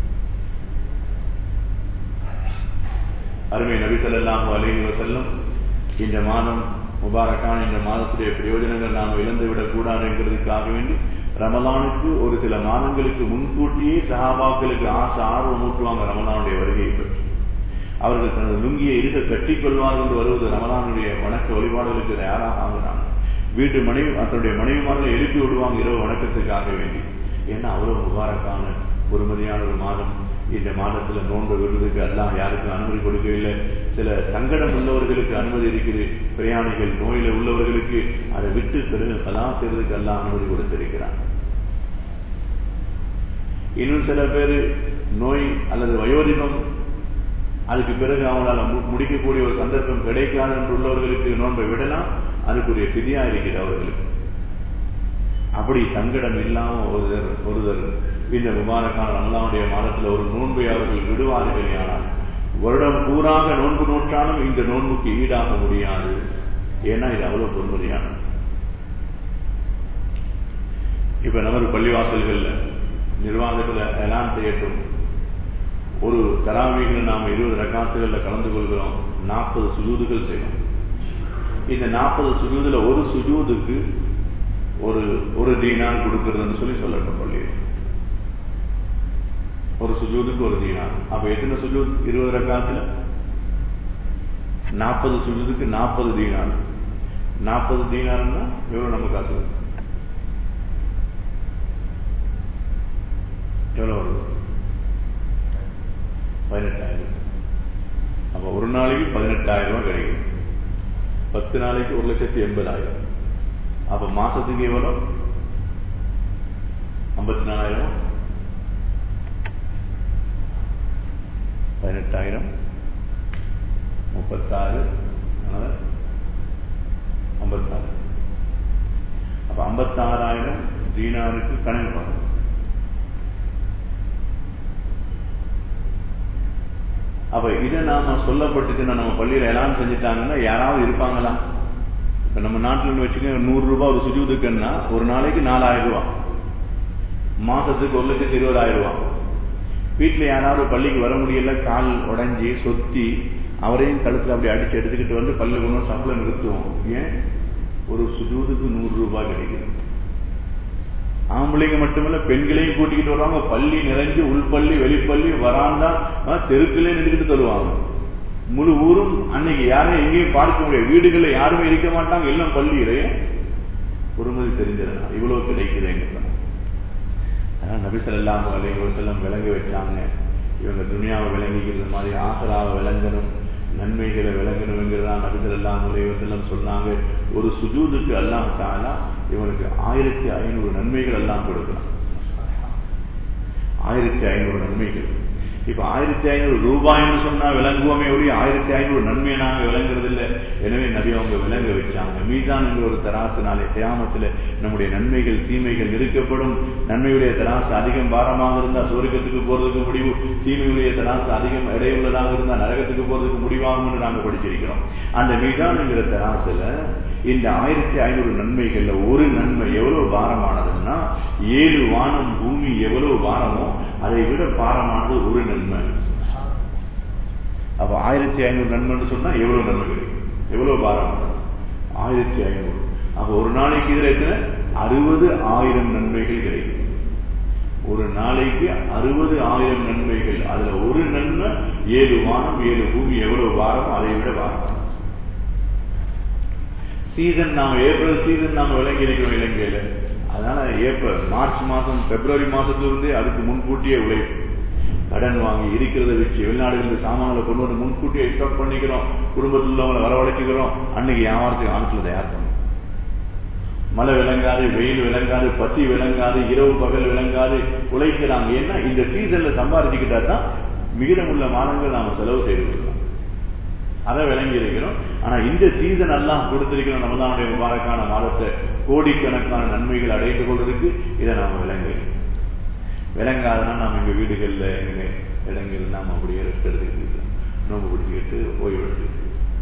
அருமை நபி சொல்லாஹு அலைஹி வசல்லம் இந்த மாதம் முபாரக்கான இந்த மாதத்துடைய பிரயோஜனங்கள் நாம் இழந்து விடக்கூடாது என்கிறதுக்காக வேண்டி ரமலானுக்கு ஒரு சில மாதங்களுக்கு முன்கூட்டியே சஹாபாக்களுக்கு ஆசை ஆர்வம் ஊட்டுவாங்க ரமலானுடைய வருகையை பற்றி அவர்கள் தனது லுங்கியை இருக்க கட்டிக் கொள்வார்கள் என்று வருவது ரமலானுடைய வணக்க வழிபாடுகளுக்கு தயாராக ஆகிறாங்க வீட்டு மனைவி தன்னுடைய மனைவிமார்கள் எழுப்பி விடுவாங்க இரவு வணக்கத்துக்காக வேண்டி ஏன்னா அவ்வளவு முபாரக்கான பொறுமதியான ஒரு மாதம் இந்த மாதத்துல நோன்பு விடுறதுக்கு எல்லாம் யாருக்கும் அனுமதி கொடுக்கவில்லை சில சங்கடம் உள்ளவர்களுக்கு அனுமதி இருக்குது பிரயாணிகள் நோயில உள்ளவர்களுக்கு அதை விட்டு பிறகு சலா செய்வதற்கு எல்லாம் அனுமதி கொடுத்திருக்கிறார் இன்னும் சில பேர் நோய் அல்லது வயோதிபம் அதுக்கு பிறகு அவங்களால முடிக்கக்கூடிய ஒரு சந்தர்ப்பம் கிடைக்காது என்று உள்ளவர்களுக்கு நோன்பை விடலாம் அதுக்குரிய பிதியா இருக்கிறது அவர்களுக்கு அப்படி சங்கடம் இல்லாம ஒருதர் ஒருதர் இந்த விமானக்கான ரமலானுடைய மாதத்துல ஒரு நோன்பை அவர்கள் விடுவார்கள் ஆனால் வருடம் பூராக நோன்பு நோற்றாலும் இந்த நோன்புக்கு ஈடாக முடியாது ஏன்னா இது அவ்வளவு பொறுமதியானது இப்ப நமது பள்ளிவாசல்கள்ல நிர்வாகத்துல எலான் செய்யட்டும் ஒரு தராவிகள் நாம இருபது ரகாத்துகள்ல கலந்து கொள்கிறோம் நாற்பது சுஜூதுகள் செய்யணும் இந்த நாற்பது சுஜூதுல ஒரு சுஜூதுக்கு ஒரு ஒரு தீனான் கொடுக்கறதுன்னு சொல்லி சொல்லட்டும் பள்ளி ஒரு சுஜூதுக்கு ஒரு தீனான் அப்ப எத்தனை சுஜூத் இருபது ரகாத்துல நாற்பது சுஜூதுக்கு நாற்பது தீனான் நாற்பது தீனார்னா எவ்வளவு நம்ம காசு எவ்வளவு வருது பதினெட்டாயிரம் அப்ப ஒரு நாளைக்கு பதினெட்டாயிரம் ரூபாய் கிடைக்கும் பத்து நாளைக்கு ஒரு லட்சத்தி எண்பதாயிரம் அப்ப மாசத்துக்கு எவ்வளவு ஐம்பத்தி நாலாயிரம் பதினெட்டாயிரம் முப்பத்தாறு ஐம்பத்தாறு அப்ப ஐம்பத்தாறாயிரம் தீனாருக்கு கணக்கு பாருங்க அப்ப இதை நாம சொல்லப்பட்டுச்சுன்னா நம்ம பள்ளியில எல்லாம் செஞ்சுட்டாங்கன்னா யாராவது இருப்பாங்களா இப்ப நம்ம நாட்டில் வச்சுக்க நூறு ரூபாய் ஒரு சுஜூதுக்குன்னா ஒரு நாளைக்கு நாலாயிரம் ரூபாய் மாசத்துக்கு ஒரு லட்சத்தி இருபதாயிரம் ரூபாய் வீட்டுல யாராவது பள்ளிக்கு வர முடியல கால் உடைஞ்சி சொத்தி அவரையும் கழுத்துல அப்படி அடிச்சு எடுத்துக்கிட்டு வந்து பள்ளி கொண்டு சம்பளம் நிறுத்துவோம் ஏன் ஒரு சுஜூதுக்கு நூறு ரூபாய் கிடைக்குது ஆம்பளைங்க மட்டுமல்ல பெண்களையும் கூட்டிக்கிட்டு வருவாங்க பள்ளி நிறைஞ்சு உள்பள்ளி வெளிப்பள்ளி வராந்தா தெருக்கிலே நின்றுக்கிட்டு தருவாங்க முழு ஊரும் அன்னைக்கு யாரையும் எங்கேயும் பார்க்க முடியாது வீடுகள்ல யாருமே இருக்க மாட்டாங்க எல்லாம் பள்ளியிலேயே பொறுமதி தெரிஞ்சதுனா இவ்வளவு கிடைக்குதுங்க அதான் நபிசல்லாம அலைஹி செல்லம் விளங்க வச்சாங்க இவங்க துனியாவை விளங்கிக்கிறது மாதிரி ஆசராவை விளங்கணும் நன்மைகளை விளங்கணுங்கிறதா சொன்னால் நபிகள் எல்லாம் செல்லம் சொன்னாங்க ஒரு சுஜூதுக்கு அல்லாம் தாலா இவனுக்கு ஆயிரத்தி ஐநூறு நன்மைகள் எல்லாம் கொடுக்கலாம் ஆயிரத்தி ஐநூறு நன்மைகள் இப்ப ஆயிரத்தி ஐநூறு ரூபாய்னு சொன்னா விளங்குவோமே ஒழிய ஆயிரத்தி ஐநூறு நன்மையை நாங்க விளங்குறது இல்லை எனவே நபி அவங்க விளங்க வச்சாங்க மீசான் என்ற ஒரு தராசு நாளை கியாமத்துல நம்முடைய நன்மைகள் தீமைகள் இருக்கப்படும் நன்மையுடைய தராசு அதிகம் பாரமாக இருந்தா சுவர்க்கத்துக்கு போறதுக்கு முடிவு தீமையுடைய தராசு அதிகம் இடையுள்ளதாக இருந்தா நரகத்துக்கு போறதுக்கு முடிவாகும்னு நாங்க படிச்சிருக்கிறோம் அந்த மீசான் என்கிற தராசுல இந்த ஆயிரத்தி ஐநூறு நன்மைகள்ல ஒரு நன்மை எவ்வளவு பாரமானதுன்னா ஏழு வானம் பூமி எவ்வளவு பாரமோ அதை விட பாரமானது ஒரு நன்மை அப்ப ஆயிரத்தி ஐநூறு நன்மைன்னு சொன்னா எவ்வளவு நன்மை கிடைக்கும் எவ்வளவு பாரமானது ஆயிரத்தி ஐநூறு அப்ப ஒரு நாளைக்கு இதுல எத்தனை அறுபது ஆயிரம் நன்மைகள் கிடைக்கும் ஒரு நாளைக்கு அறுபது ஆயிரம் நன்மைகள் அதுல ஒரு நன்மை ஏழு வானம் ஏழு பூமி எவ்வளவு பாரமோ அதை விட பாரம் சீசன் நாம ஏப்ரல் சீசன் நாம விளங்கி இருக்கிறோம் இலங்கையில அதனால ஏப்ரல் மார்ச் மாசம் பிப்ரவரி மாசத்திலிருந்தே அதுக்கு முன்கூட்டியே உழைப்பு கடன் வாங்கி இருக்கிறத வச்சு வெளிநாடுகளுக்கு சாமான்களை கொண்டு வந்து முன்கூட்டியே ஸ்டாக் பண்ணிக்கிறோம் குடும்பத்தில் உள்ளவங்களை வரவழைச்சுக்கிறோம் அன்னைக்கு வியாபாரத்துக்கு ஆட்கள் தயார் பண்ணும் மழை விளங்காது வெயில் விளங்காது பசி விளங்காது இரவு பகல் விளங்காது உழைக்கிறாங்க ஏன்னா இந்த சீசன்ல சம்பாதிச்சுக்கிட்டா தான் மிகிதமுள்ள மாதங்கள் நாம செலவு செய்து கொள்ளலாம் அதை விளங்கி இருக்கிறோம் ஆனா இந்த சீசன் எல்லாம் கொடுத்திருக்கிறோம் ரமதானுடைய முபாரக்கான மாதத்தை கோடிக்கணக்கான நன்மைகள் அடைந்து கொள்றதுக்கு இதை நாம விளங்கு விளங்காதனா நாம எங்க வீடுகள்ல எங்க இடங்கள் நாம அப்படியே ரெஸ்ட் எடுத்துக்கிட்டு நோம்பு பிடிச்சிக்கிட்டு ஓய்வு எடுத்துக்கிட்டு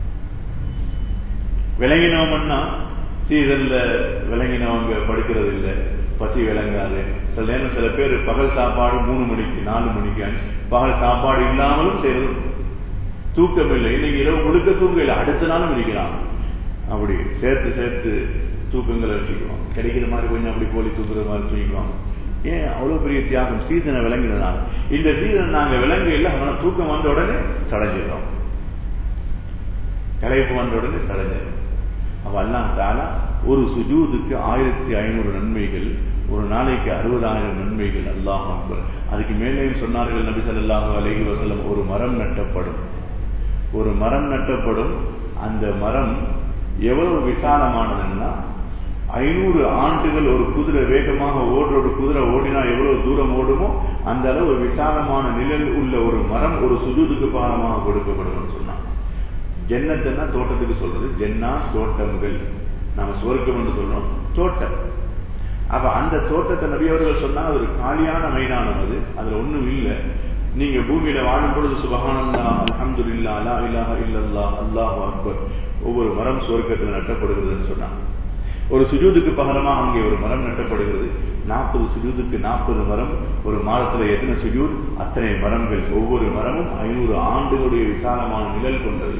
விளங்கினோம்னா சீசன்ல விளங்கினவங்க படுக்கிறது இல்லை பசி விளங்காது சில நேரம் சில பேர் பகல் சாப்பாடு மூணு மணிக்கு நாலு மணிக்கு பகல் சாப்பாடு இல்லாமலும் செய்யறது தூக்கம் இல்லை இன்னைக்கு இரவு முழுக்க தூக்கம் இல்லை அடுத்த நாளும் இருக்கிறான் அப்படி சேர்த்து சேர்த்து தூக்கங்களை வச்சுக்குவோம் கிடைக்கிற மாதிரி கொஞ்சம் அப்படி கோழி தூக்குற மாதிரி தூக்கிக்குவாங்க ஏன் அவ்வளவு பெரிய தியாகம் சீசனை விளங்கினதுனால இந்த சீசன் நாங்க விளங்க இல்லை அவனை தூக்கம் வந்த உடனே சடைஞ்சிடறோம் களைப்பு வந்த உடனே சடைஞ்சிடும் அவ எல்லாம் தானா ஒரு சுஜூதுக்கு ஆயிரத்தி ஐநூறு நன்மைகள் ஒரு நாளைக்கு அறுபதாயிரம் நன்மைகள் அல்லாஹ் அக்பர் அதுக்கு மேலேயும் சொன்னார்கள் நபி ஸல்லல்லாஹு அலைஹி வஸல்லம் ஒரு மரம் நட்டப்படும் ஒரு மரம் நட்டப்படும் அந்த மரம் எவ்வளவு விசாலமானதுன்னா ஐநூறு ஆண்டுகள் ஒரு குதிரை வேகமாக ஓடுற ஒரு குதிரை ஓடினா எவ்வளவு தூரம் ஓடுமோ அந்த அளவு விசாலமான நிழல் உள்ள ஒரு மரம் ஒரு சுஜூதுக்கு பாரமாக கொடுக்கப்படும் சொன்னான் ஜன்னத்துன்னா தோட்டத்துக்கு சொல்றது ஜென்னா தோட்டங்கள் நாம சுவர்க்கம் என்று சொல்றோம் தோட்டம் அப்ப அந்த தோட்டத்தை நபியவர்கள் சொன்னா அது ஒரு காலியான மைதானம் அது அதுல ஒண்ணும் இல்லை நீங்க பூமியில வாழும் பொழுது சுபஹானல்லா அல்ஹம்துலில்லா லா இலாஹ இல்லல்லா அல்லாஹு அக்பர் ஒவ்வொரு மரம் சுவர்க்கத்தில் நட்டப்படுகிறதுன்னு சொன்னாங்க ஒரு சுஜூதுக்கு பகரமா அங்கே ஒரு மரம் நட்டப்படுகிறது நாற்பது சுஜூதுக்கு நாற்பது மரம் ஒரு மாதத்துல எத்தனை சுஜூத் அத்தனை மரங்கள் ஒவ்வொரு மரமும் ஐநூறு ஆண்டுகளுடைய விசாலமான நிழல் கொண்டது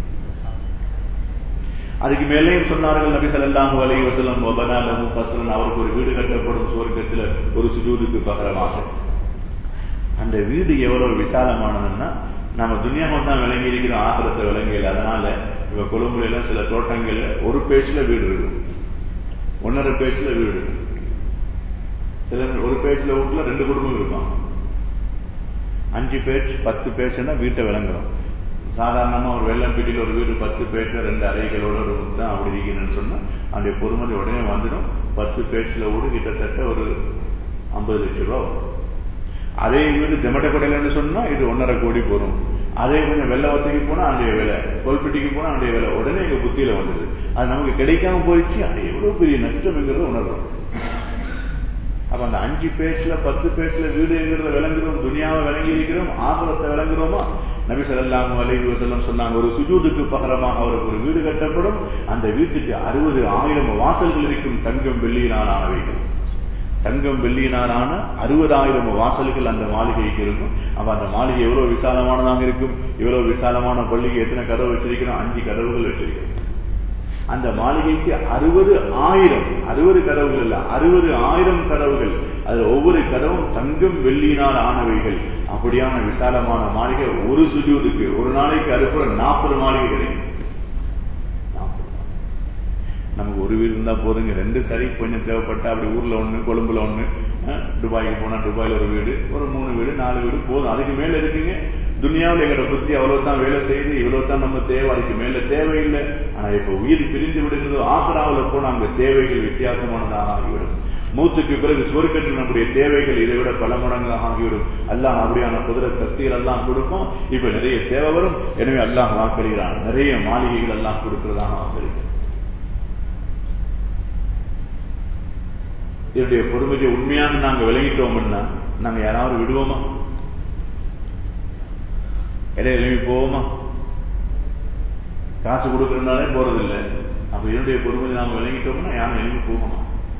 அதுக்கு மேலேயும் சொன்னார்கள் நபி ஸல்லல்லாஹு அலைஹி வஸல்லம் வபனா லஹு கஸ்ரன் அவருக்கு ஒரு வீடு கட்டப்படும் சுவர்க்கத்தில் ஒரு சுஜூதுக்கு பகரமாக அந்த வீடு எவ்வளவு விசாலமானதுன்னா நம்ம துனியாவில் தான் விளங்கி இருக்கிறோம் ஆசிரத்தை விளங்கல அதனால இப்ப கொழும்புல எல்லாம் சில தோட்டங்கள்ல ஒரு பேச்சுல வீடு இருக்கும் ஒன்னரை பேச்சுல வீடு சில ஒரு பேச்சுல வீட்டுல ரெண்டு குடும்பம் இருப்பாங்க அஞ்சு பேச்சு பத்து பேச்சுன்னா வீட்டை விளங்குறோம் சாதாரணமா ஒரு வெள்ளம்பீட்டியில் ஒரு வீடு பத்து பேச்சு ரெண்டு அறைகளோட ஒரு தான் அப்படி இருக்கணும்னு சொன்னா அந்த பொறுமதி உடனே வந்துடும் பத்து பேச்சுல வீடு கிட்டத்தட்ட ஒரு ஐம்பது லட்சம் ரூபா வரும் அதே வீடு ஜெமட்டக்கடையிலன்னு சொன்னா இது ஒன்னரை கோடி போகும் அதே கொஞ்சம் வெள்ளவத்தைக்கு போனா அன்றைய விலை கோல்பெட்டிக்கு போனா அன்றைய விலை உடனே எங்க புத்தியில வந்தது அது நமக்கு கிடைக்காம போயிடுச்சு அது எவ்வளவு பெரிய நஷ்டம்ங்கிறத உணர்றோம் அப்ப அந்த அஞ்சு பேச்சுல பத்து பேச்சுல வீடுங்கிறத விளங்குறோம் துணியாவை விளங்கி இருக்கிறோம் ஆசிரத்தை விளங்குறோமா நபி ஸல்லல்லாஹு அலைஹி வஸல்லம் சொன்னாங்க ஒரு சுஜூதுக்கு பகரமாக அவருக்கு ஒரு வீடு கட்டப்படும் அந்த வீட்டுக்கு அறுபது ஆயிரம் வாசல்கள் இருக்கும் தங்கம் வெள்ளியினால் ஆனவைகள் தங்கம் வெள்ளியினாலான அறுபதாயிரம் வாசல்கள் அந்த மாளிகைக்கு இருக்கும் அப்ப அந்த மாளிகை எவ்வளவு விசாலமானதாக இருக்கும் இவ்வளவு விசாலமான பள்ளிக்கு எத்தனை கதவு வச்சிருக்கிறோம் அஞ்சு கதவுகள் வச்சிருக்கிறோம் அந்த மாளிகைக்கு அறுபது ஆயிரம் அறுபது கதவுகள் இல்ல அறுபது ஆயிரம் கதவுகள் அது ஒவ்வொரு கதவும் தங்கம் வெள்ளியினால் ஆனவைகள் அப்படியான விசாலமான மாளிகை ஒரு சுஜூதுக்கு ஒரு நாளைக்கு அறுப்புற நாற்பது மாளிகை கிடைக்கும் நமக்கு ஒரு வீடு இருந்தா போதுங்க ரெண்டு சரி கொஞ்சம் தேவைப்பட்டா அப்படி ஊர்ல ஒண்ணு கொழும்புல ஒண்ணு துபாய்க்கு போனா துபாயில ஒரு வீடு ஒரு மூணு வீடு நாலு வீடு போதும் அதுக்கு மேல இருக்குங்க துனியாவில் எங்களோட புத்தி அவ்வளவு தான் வேலை செய்யுது இவ்வளவு தான் நம்ம தேவை அதுக்கு மேல தேவையில்லை ஆனா இப்ப உயிர் பிரிந்து விடுகிறது ஆசராவில் போன அங்க தேவைகள் வித்தியாசமானதாக ஆகிவிடும் மூத்துக்கு பிறகு சுவர்க்கத்தில் நம்முடைய தேவைகள் இதை விட பல மடங்காக ஆகிவிடும் அல்லாஹ் அப்படியான குதிரை சக்திகள் எல்லாம் கொடுக்கும் இப்ப நிறைய தேவை வரும் எனவே அல்லாஹ் வாக்களிக்கிறான் நிறைய மாளிகைகள் எல்லாம் கொடுக்கிறதாக வாக்களிக்கிறான் இதனுடைய பொறுமையை உண்மையாக நாங்க விளங்கிட்டோம்னா நாங்க யாராவது விடுவோமா இடையில எழுப்பி போவோமா காசு கொடுக்கறதுனாலே போறதில்லை அப்ப என்னுடைய பொறுமையை நாம விளங்கிட்டோம்னா யாரும் எழுப்பி போவோமா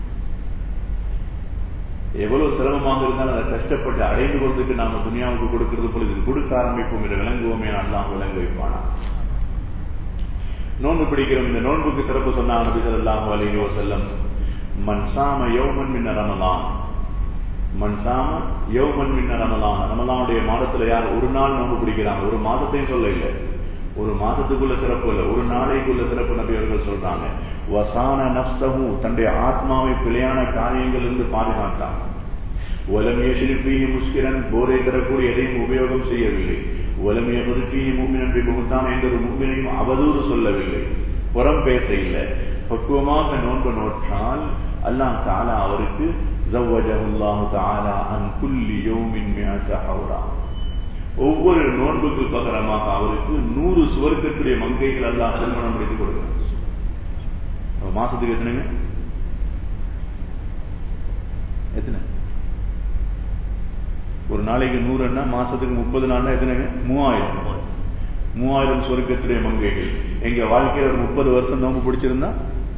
எவ்வளவு சிரமமாக இருந்தாலும் அதை கஷ்டப்பட்டு அடைந்து கொள்றதுக்கு நாம துணியாவுக்கு கொடுக்கிறது போல இது கொடுக்க ஆரம்பிப்போம் இதை விளங்குவோமே அல்லாஹ் விளங்க வைப்பானா நோன்பு பிடிக்கிறோம் இந்த நோன்புக்கு சிறப்பு சொன்னாங்க நபி ஸல்லல்லாஹு அலைஹி வஸல்லம் மன் சாம யௌமன் மின்ன ரமலான் மன் சாம யௌமன் மின்ன ரமலான் ரமலானுடைய மாதத்துல யார் ஒரு நாள் நோன்பு பிடிக்கிறாங்க ஒரு மாதத்தையும் சொல்ல இல்லை ஒரு மாதத்துக்குள்ள சிறப்பு இல்லை ஒரு நாளைக்குள்ள சிறப்பு நபி அவர்கள் சொல்றாங்க வசான நப்சகு தன்னுடைய ஆத்மாவை பிழையான காரியங்கள் இருந்து பாதுகாத்தான் ஒலமிய சிரிப்பீகி முஸ்கிரன் போரை தரக்கூடிய எதையும் உபயோகம் செய்யவில்லை ஒலமிய புதுப்பீகி மூமினன் முகத்தான் என்ற ஒரு மூமினையும் அவதூறு சொல்லவில்லை புறம் பேச இல்லை பக்குவமாக நோன்பு நோற்றால் அல்லாஹ் தாலா அவருக்கு ஜவ்வஜஹுல்லாஹு தாலா அன் குல்லி யௌமின் மிஅத ஹௌரா ஒவ்வொரு நோன்புக்கு பகரமாக அவருக்கு நூறு சுவர்க்கத்துடைய மங்கைகள் எல்லாம் திருமணம் முடித்து கொடுக்கிறார் மாசத்துக்கு எத்தனைங்க எத்தனை ஒரு நாளைக்கு நூறுன்னா மாசத்துக்கு முப்பது நாள்னா எத்தனைங்க மூவாயிரம் மூவாயிரம் சொர்க்கத்துடைய மங்கைகள் எங்க வாழ்க்கையில ஒரு முப்பது வருஷம் நோம்பு பிடிச்சிருந்தா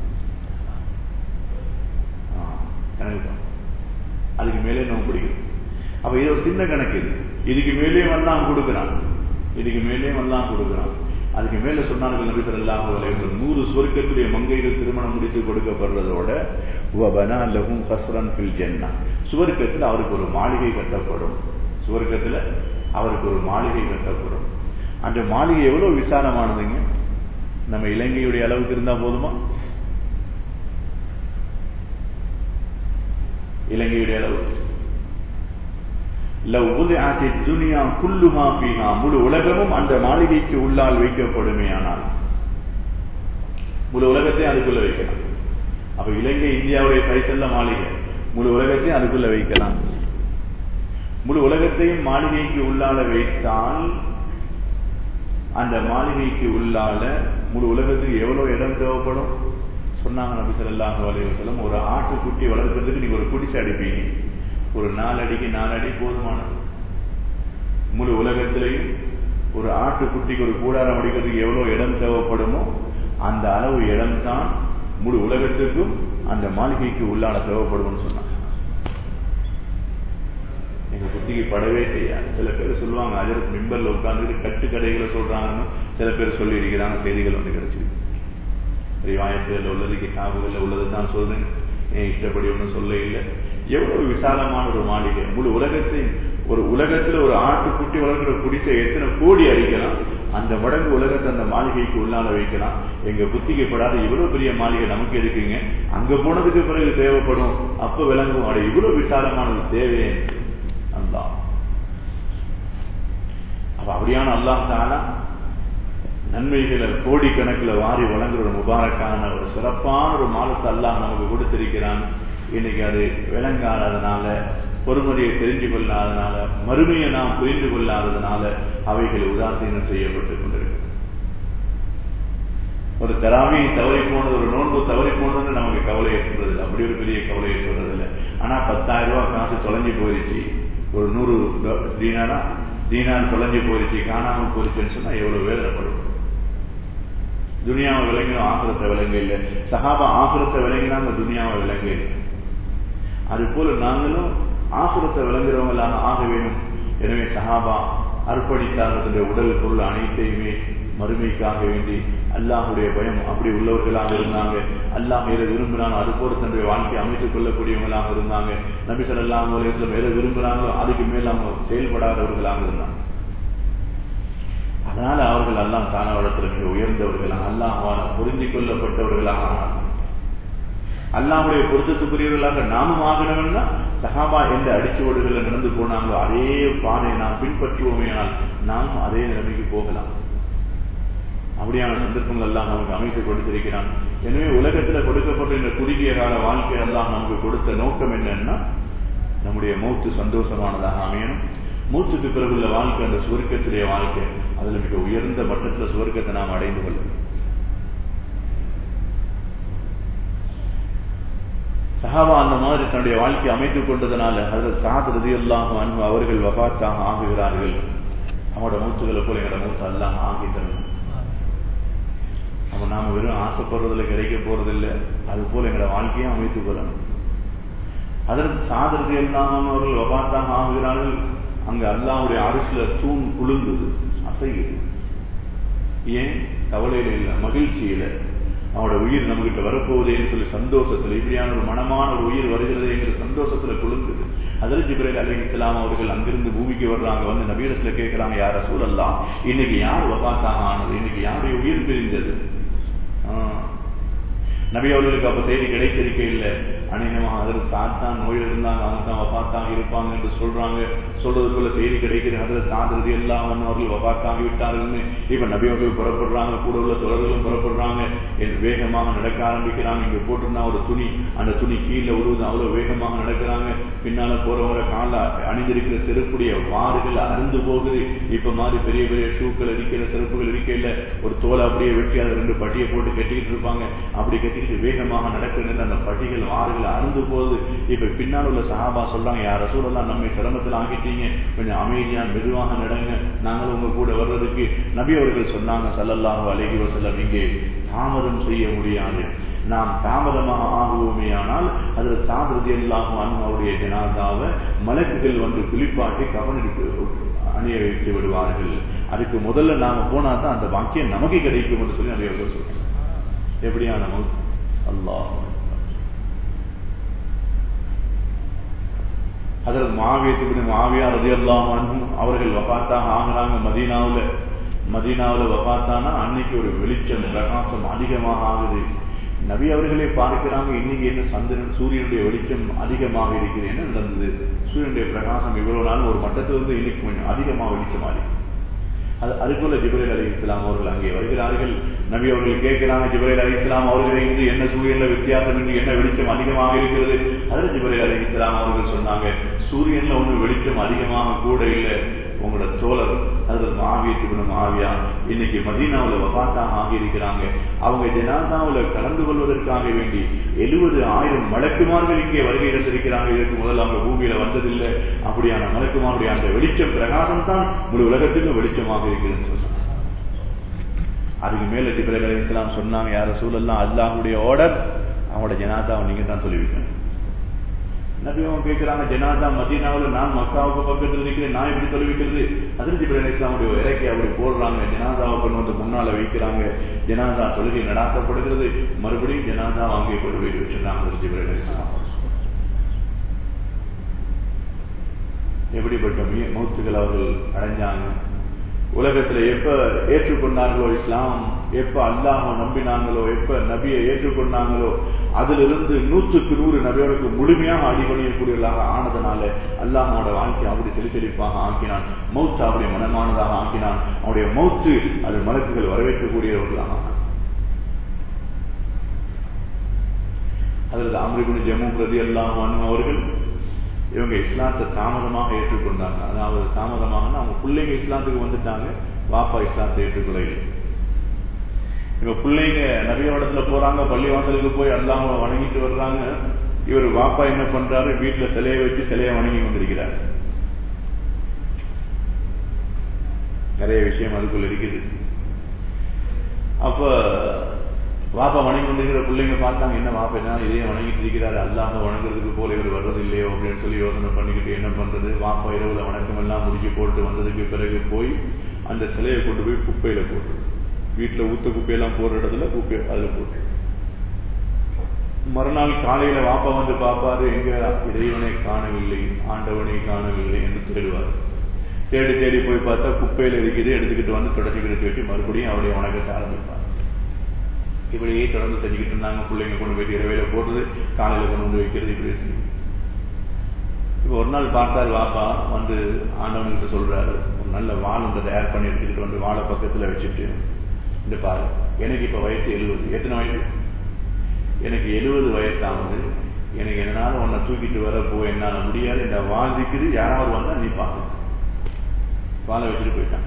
அதுக்கு மேலே நோம்பு பிடிக்கும் அப்ப இது ஒரு சின்ன கணக்கு இது இதுக்கு மேலே வந்தான் கொடுக்கிறான் இதுக்கு மேலே வந்தான் கொடுக்கிறான் அதுக்கு மேல சொன்னார்கள் நபி ஸல்லல்லாஹு அலைஹி வஸல்லம் நூறு சுவர்க்கத்துடைய மங்கைகள் திருமணம் முடித்து கொடுக்கப்படுறதோட வபனா லஹும் கஸ்ரன் ஃபில் ஜன்னா சுவர்க்கத்தில் அவருக்கு ஒரு மாளிகை கட்டப்படும் சுவர்க்கத்தில் அவருக்கு ஒரு மாளிகை கட்டப்படும் அந்த மாளிகை எவ்வளவு விசாலமானதுங்க நம்ம இலங்கையுடைய அளவுக்கு இருந்தா போதுமா இலங்கையுடைய அளவுக்கு முழு உலகமும் அந்த மாளிகைக்கு உள்ளால் வைக்கப்படுமே ஆனால் முழு உலகத்தையும் அதுக்குள்ள வைக்கலாம் அப்ப இலங்கை இந்தியாவுடைய சைசல்ல மாளிகை முழு உலகத்தையும் அதுக்குள்ள வைக்கலாம் முழு உலகத்தையும் மாளிகைக்கு உள்ளால வைத்தால் அந்த மாளிகைக்கு உள்ளால முழு உலகத்துக்கு எவ்வளவு இடம் தேவைப்படும் சொன்னாங்க நபி ஸல்லல்லாஹு அலைஹி வஸல்லம் ஒரு ஆட்டுக்குட்டி வளர்க்கறதுக்கு நீங்க ஒரு குடிசை அடிப்பீங்க ஒரு நாலு அடிக்கு நாலு அடி போதுமானது முழு உலகத்திலையும் ஒரு ஆட்டுக்குட்டிக்கு ஒரு கூடாரம் அடிக்கிறதுக்கு எவ்வளவு இடம் தேவைப்படுமோ அந்த அளவு இடம் தான் முழு உலகத்துக்கும் அந்த மாளிகைக்கு உள்ளான தேவைப்படும்னு சொன்னாங்க எங்க புத்திக்கு படவே செய்யாது சில பேர் சொல்லுவாங்க அஜரத் மிம்பர்ல உட்கார்ந்து கட்டு கடைகளை சொல்றாங்கன்னு சில பேர் சொல்லி இருக்கிறாங்க செய்திகள் வந்து கிடைச்சிருக்கு ரிவாயத்தில் உள்ளது கிதாபுகள் உள்ளது தான் சொல்றேன் என் இஷ்டப்படி ஒன்றும் சொல்ல இல்லை எவ்வளவு விசாலமான ஒரு மாளிகை முழு உலகத்தை ஒரு உலகத்துல ஒரு ஆட்டுக்குட்டி வளர்க்கிற குடிசை எத்தனை கோடி அடிக்கலாம் அந்த மடங்கு உலகத்தை அந்த மாளிகைக்கு உள்ளால வைக்கலாம் எங்க புத்திக்கு படாத இவ்வளவு பெரிய மாளிகை நமக்கு இருக்குங்க அங்க போனதுக்கு பிறகு தேவைப்படும் அப்ப விளங்கும் அட இவ்வளவு விசாலமானது தேவையே அல்லா அப்ப அப்படியான அல்லாஹ் தானா நன்மைகளை கோடிக்கணக்கில் வாரி வழங்குற ஒரு முபாரக்கான ஒரு சிறப்பான ஒரு மாதத்தை அல்லாஹ் நமக்கு கொடுத்திருக்கிறான் இன்னைக்கு அது விளங்காததுனால பொறுமதியை தெரிஞ்சு கொள்ளாதனால மறுமையை நாம் புரிந்து கொள்ளாததுனால அவைகள் உதாசீனம் செய்யப்பட்டுக் கொண்டிருக்கு ஒரு தராமையை தவறி போனது ஒரு நோன்பு தவறி போனதுன்னு நமக்கு கவலை ஏற்படுறது அப்படி ஒரு பெரிய கவலை ஏற்படுறது இல்லை ஆனா பத்தாயிரம் ரூபாய் காசு தொலைஞ்சு போயிடுச்சு ஒரு நூறு தீனாரா தீனார் தொலைஞ்சு போயிடுச்சு காணாமல் போயிடுச்சுன்னு சொன்னா எவ்வளவு வேதனைப்படும் துனியாவை விளங்கினோம் ஆசிரத்தை விளங்க இல்லை சஹாபா ஆசிரத்தை விளங்கினாங்க துனியாவை விளங்க இல்லை அது போல நாங்களும் ஆசுரத்தை விளங்குறவங்களாக ஆக வேணும் எனவே சஹாபா அர்ப்பணித்தார் உடல் பொருள் அனைத்தையுமே மறுமைக்காக வேண்டி அல்லாஹுடைய பயம் அப்படி உள்ளவர்களாக இருந்தாங்க அல்லாஹ் எதை விரும்பினாலும் அது போல தன்னுடைய வாழ்க்கையை அமைத்துக் கொள்ளக்கூடியவங்களாக இருந்தாங்க நபி சொல்லாம் எதை விரும்புகிறாங்களோ அதுக்கு மேல் அவங்க செயல்படாதவர்களாக இருந்தாங்க அதனால அவர்கள் அல்லாம் தானவடத்தில் மிக உயர்ந்தவர்களாக அல்லாஹால புரிந்து கொள்ளப்பட்டவர்களாக ஆனாங்க அல்லாவுடைய பொருத்தத்துக்குரியவர்களாக நாமும் ஆகணும்னா சஹாபா எந்த அடிச்சுவடுகளில் நடந்து போனாங்களோ அதே பாதை நாம் பின்பற்றுவோமேனால் நாம் அதே நிலைமைக்கு போகலாம் அப்படியான சந்தர்ப்பங்கள் எல்லாம் நமக்கு அமைத்து கொடுத்திருக்கிறான் எனவே உலகத்தில் கொடுக்கப்பட்ட இந்த குறுகிய கால வாழ்க்கை எல்லாம் நமக்கு கொடுத்த நோக்கம் என்னன்னா நம்முடைய மூத்து சந்தோஷமானதாக அமையணும் மூத்துக்கு பிறகுள்ள வாழ்க்கை அந்த சுவர்க்கத்திலே வாழ்க்கை அதுல மிக உயர்ந்த மட்டத்தில் சுவர்க்கத்தை நாம் அடைந்து கொள்ளும் சஹாபா அந்த மாதிரி தன்னுடைய வாழ்க்கை அமைத்துக் கொண்டதனால அதில் சாத் ரதியல்லாஹு அன்பு அவர்கள் வபாத்தாக ஆகுகிறார்கள் அவனோட மூச்சுகளை போல எங்களோட மூச்சு அல்லாஹ் ஆகின்றன அப்ப நாம வெறும் ஆசைப்படுறதுல கிடைக்க போறதில்லை அது போல எங்களோட வாழ்க்கையை அமைத்துக் கொள்ளணும் அதற்கு சாதரதி எல்லாம் அவர்கள் வபாத்தாக ஆகுகிறார்கள் அங்க அல்லாவுடைய அரசுல தூண் குழுங்குது அசையுது ஏன் கவலையில இல்லை மகிழ்ச்சியில அவனோட உயிர் நம்ம கிட்ட வரப்போகுதேன்னு சொல்லி சந்தோஷத்துல இப்படியான ஒரு மனமான ஒரு உயிர் வருகிறதுங்கிற சந்தோஷத்துல குழுங்குது அதில் ஜிப்ரேல் அலி இஸ்லாம் அவர்கள் அங்கிருந்து பூமிக்கு வர்றாங்க வந்து நபீரஸ்ல கேட்கிறாங்க யார சூழல்லாம் இன்னைக்கு யார் வபாத்தாக ஆனது இன்னைக்கு யாருடைய உயிர் பிரிந்தது நபி அவர்களுக்கு அப்ப செய்தி கிடைச்சிருக்க இல்லை அநேகமாக அதில் சாத்தான் நோயில் இருந்தாங்க அவங்க தான் வபாத்தாக இருப்பாங்க என்று சொல்றாங்க சொல்றதுக்குள்ள செய்தி கிடைக்கிறது அதில் சாதறது எல்லாம் அவர்கள் வபாத்தாகி விட்டார்கள்னு இப்ப நபி அவர்கள் புறப்படுறாங்க கூட உள்ள தொடர்களும் புறப்படுறாங்க வேகமாக நடக்க ஆரம்பிக்கிறாங்க இங்க போட்டிருந்தா ஒரு துணி அந்த துணி கீழே உருவுது அவ்வளவு வேகமாக நடக்கிறாங்க பின்னால போறவங்க கால அணிந்திருக்கிற செருப்புடைய வாறுகள் அருந்து போகுது இப்ப மாதிரி பெரிய பெரிய ஷூக்கள் இருக்கிற செருப்புகள் இருக்கையில ஒரு தோலை அப்படியே வெட்டி அதை ரெண்டு பட்டியை போட்டு கட்டிக்கிட்டு இருப்பாங்க அப்படி கட்டிக்கிட்டு வேகமாக நடக்கிறது அந்த பட்டிகள் வாறுகள் அருந்து போகுது இப்ப பின்னால் உள்ள சஹாபா சொல்றாங்க யார் ரசூலெல்லாம் நம்மை சிரமத்தில் ஆகிட்டீங்க கொஞ்சம் அமைதியா மெதுவாக நடங்க நாங்களும் உங்க கூட வர்றதுக்கு நபி அவர்கள் சொன்னாங்க சல்லல்லாஹு அலைஹி வஸல்லம் இங்கே தாமதம் செய்ய முடியாது நாம் தாமதமாக ஆகுவோமே ஆனால் அதில் சாதிரதி எல்லாம் அவருடைய ஜனாதாவை மலக்குகள் வந்து குளிப்பாட்டி கவனிப்பு அணிய வைத்து விடுவார்கள் அதுக்கு முதல்ல நாம போனா தான் அந்த வாக்கியம் நமக்கு கிடைக்கும் என்று சொல்லி நிறைய சொல்றாங்க எப்படியான மவுத் அல்லாஹ் அதில் மாவியத்துக்கு மாவியா ரதியல்லாம் அவர்கள் வபாத்தாக ஆகிறாங்க மதீனாவில் மதீனாவில் வபாத்தானா அன்னைக்கு ஒரு வெளிச்சம் பிரகாசம் அதிகமாக ஆகுது நபி அவர்களே பார்க்கிறாங்க இன்னைக்கு என்ன சந்திரன் சூரியனுடைய வெளிச்சம் அதிகமாக இருக்கிறது என்ன நடந்தது சூரியனுடைய பிரகாசம் இவ்வளவு நாள் ஒரு மட்டத்திலிருந்து இன்னைக்கு கொஞ்சம் அதிகமாக வெளிச்சமாக அது அதுக்குள்ள ஜிப்ரேல் அலி இஸ்லாம் அவர்கள் அங்கே வருகிறார்கள் நபி அவர்கள் கேட்கிறாங்க ஜிப்ரேல் அலி இஸ்லாம் அவர்களை இருந்து என்ன சூரியன்ல வித்தியாசம் என்று என்ன வெளிச்சம் அதிகமாக இருக்கிறது அதில் ஜிப்ரேல் அலி இஸ்லாம் அவர்கள் சொன்னாங்க சூரியன்ல ஒண்ணு வெளிச்சம் அதிகமாக கூட இல்லை உங்களோட தோழர் அதில் மாவியத்துக்கு மாவியா இன்னைக்கு மதீனாவில் வபாத்தாக ஆகியிருக்கிறாங்க அவங்க ஜனாசாவில் கலந்து கொள்வதற்காக வேண்டி எழுபது ஆயிரம் மலக்குமார்கள் இங்கே வருகை இருந்திருக்கிறாங்க இதற்கு முதல்ல அவங்க பூமியில வந்ததில்லை அப்படியான மலக்குமாருடைய அந்த வெளிச்சம் பிரகாசம் தான் முழு உலகத்துக்கும் வெளிச்சமாக இருக்கிறது சொன்னாங்க அதுக்கு மேல ஜிப்ரேல் அலி இஸ்லாம் சொன்னாங்க யார சூழல்லாம் அல்லாஹுடைய ஆர்டர் அவங்களோட ஜனாசாவை நீங்க தான் சொல்லி வைக்கணும் நபி அவங்க கேட்கிறாங்க ஜனாசா மதீனாவில் நான் மக்காவுக்கு பக்கத்தில் இருக்கிறேன் நான் எப்படி சொல்லி வைக்கிறது அதில் ஜிப்ரேல் இஸ்லாமுடைய இறக்கை அப்படி போடுறாங்க ஜனாசாவை கொண்டு வந்து முன்னால வைக்கிறாங்க ஜனாசா தொழுகை நடாத்தப்படுகிறது மறுபடியும் ஜனாசா அங்கே கொண்டு போய் வச்சிருந்தாங்க ஜிப்ரேல் இஸ்லாம் எப்படிப்பட்ட மௌத்துகள் அவர்கள் அடைஞ்சாங்க உலகத்துல எப்ப ஏற்றுக்கொண்டார்களோ இஸ்லாம் எப்ப அல்லாஹ் நம்பினாங்களோ எப்ப நபியை ஏற்றுக்கொண்டாங்களோ அதிலிருந்து நூற்றுக்கு நூறு நபியோருக்கு முழுமையாக அடிபணியக்கூடியவர்களாக ஆனதுனால அல்லாஹோட வாழ்க்கை அப்படி செலி செழிப்பாக ஆக்கினான் மௌத்து அப்படி மனமானதாக ஆக்கினான் அவனுடைய மௌத்து அது மலக்குகள் வரவேற்கக்கூடியவர்களாக ஆனான் அதில் அம்ரிபுன் ஜம்மு பிரதி அல்லாம் அவர்கள் இவங்க இஸ்லாத்தை தாமதமாக ஏற்றுக்கொண்டாங்க அதாவது தாமதமாக அவங்க பிள்ளைங்க இஸ்லாத்துக்கு வந்துட்டாங்க வாப்பா இஸ்லாத்தை ஏற்றுக்கொள்ளவில்லை இவங்க பிள்ளைங்க நிறைய இடத்துல போறாங்க பள்ளிவாசலுக்கு போய் அல்லாம வணங்கிட்டு வர்றாங்க இவர் வாப்பா என்ன பண்றாரு வீட்டுல சிலையை வச்சு சிலையை வணங்கி கொண்டிருக்கிறார் நிறைய விஷயம் அதுக்குள்ள இருக்குது அப்ப வாப்பா வணங்கி கொண்டிருக்கிற பிள்ளைங்க பார்த்தாங்க என்ன வாப்பா என்ன இதையும் வணங்கிட்டு இருக்கிறாரு அல்லாம வணங்குறதுக்கு போல இவர் வர்றது இல்லையோ அப்படின்னு சொல்லி யோசனை பண்ணிக்கிட்டு என்ன பண்றது வாப்பா இரவுல வணக்கம் எல்லாம் முடிச்சு போட்டு வந்ததுக்கு பிறகு போய் அந்த சிலையை கொண்டு போய் குப்பையில போட்டு வீட்டுல ஊத்த குப்பையெல்லாம் போடுற இடத்துல குப்பை அதுல போட்டு மறுநாள் காலையில வாப்பா வந்து பார்ப்பாரு எங்க இறைவனை காணவில்லை ஆண்டவனை காணவில்லை என்று தேடுவார் தேடி தேடி போய் பார்த்தா குப்பையில இருக்குது எடுத்துக்கிட்டு வந்து தொடச்சிக்கிட்டு வச்சு மறுபடியும் அவருடைய வணக்கத்தை ஆரம்பிப்பார் இப்படியே தொடர்ந்து செஞ்சுக்கிட்டு இருந்தாங்க பிள்ளைங்க கொண்டு போயிட்டு இரவையில போடுறது காலையில கொண்டு வந்து வைக்கிறது இப்படியே செஞ்சு இப்போ ஒரு நாள் பார்த்தார் வாப்பா வந்து ஆண்டவன்கிட்ட சொல்றாரு ஒரு நல்ல வாள் ஒன்று தயார் பண்ணி எடுத்துக்கிட்டு வந்து வாழை பக்கத்துல வச்சுட்டு இந்த பாரு எனக்கு இப்ப வயசு எழுபது எத்தனை வயசு எனக்கு எழுபது வயசு ஆகுது எனக்கு எதனால உன்னை தூக்கிட்டு வர போ என்னால முடியாது இந்த வாள் இருக்குது யாராவது வந்தா நீ பார்த்து வாழை வச்சுட்டு போயிட்டாங்க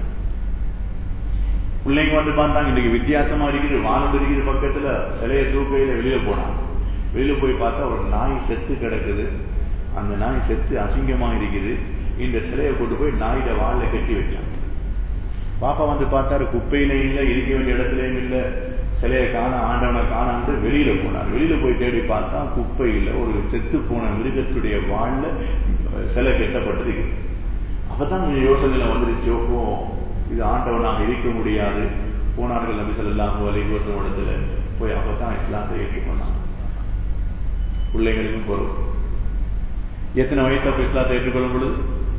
பிள்ளைங்க வந்து பார்த்தாங்க இன்னைக்கு வித்தியாசமா இருக்குது வானம் இருக்குது பக்கத்துல சிலைய தூக்கையில வெளியில போனாங்க வெளியில போய் பார்த்தா ஒரு நாய் செத்து கிடக்குது அந்த நாய் செத்து அசிங்கமா இருக்குது இந்த சிலையை கொண்டு போய் நாயிட வாழ கட்டி வச்சாங்க பாப்பா வந்து பார்த்தாரு குப்பையில இல்ல இருக்க வேண்டிய இடத்துலயும் இல்ல சிலையை காண ஆண்டவனை காணாண்டு வெளியில போனார் வெளியில போய் தேடி பார்த்தா குப்பையில ஒரு செத்து போன மிருகத்துடைய வாழ்ல சிலை கெட்டப்பட்டது அப்பதான் கொஞ்சம் யோசனையில வந்துருச்சு ஓ இது ஆண்டவனாக இருக்க முடியாது போனார்கள் நபி சொல்லாம வலை யோசனோடத்துல போய் அப்பதான் இஸ்லாத்தை ஏற்றுக்கொண்டாங்க பிள்ளைங்களுக்கும் பொருள் எத்தனை வயசு அப்ப இஸ்லாத்தை ஏற்றுக்கொள்ளும் பொழுது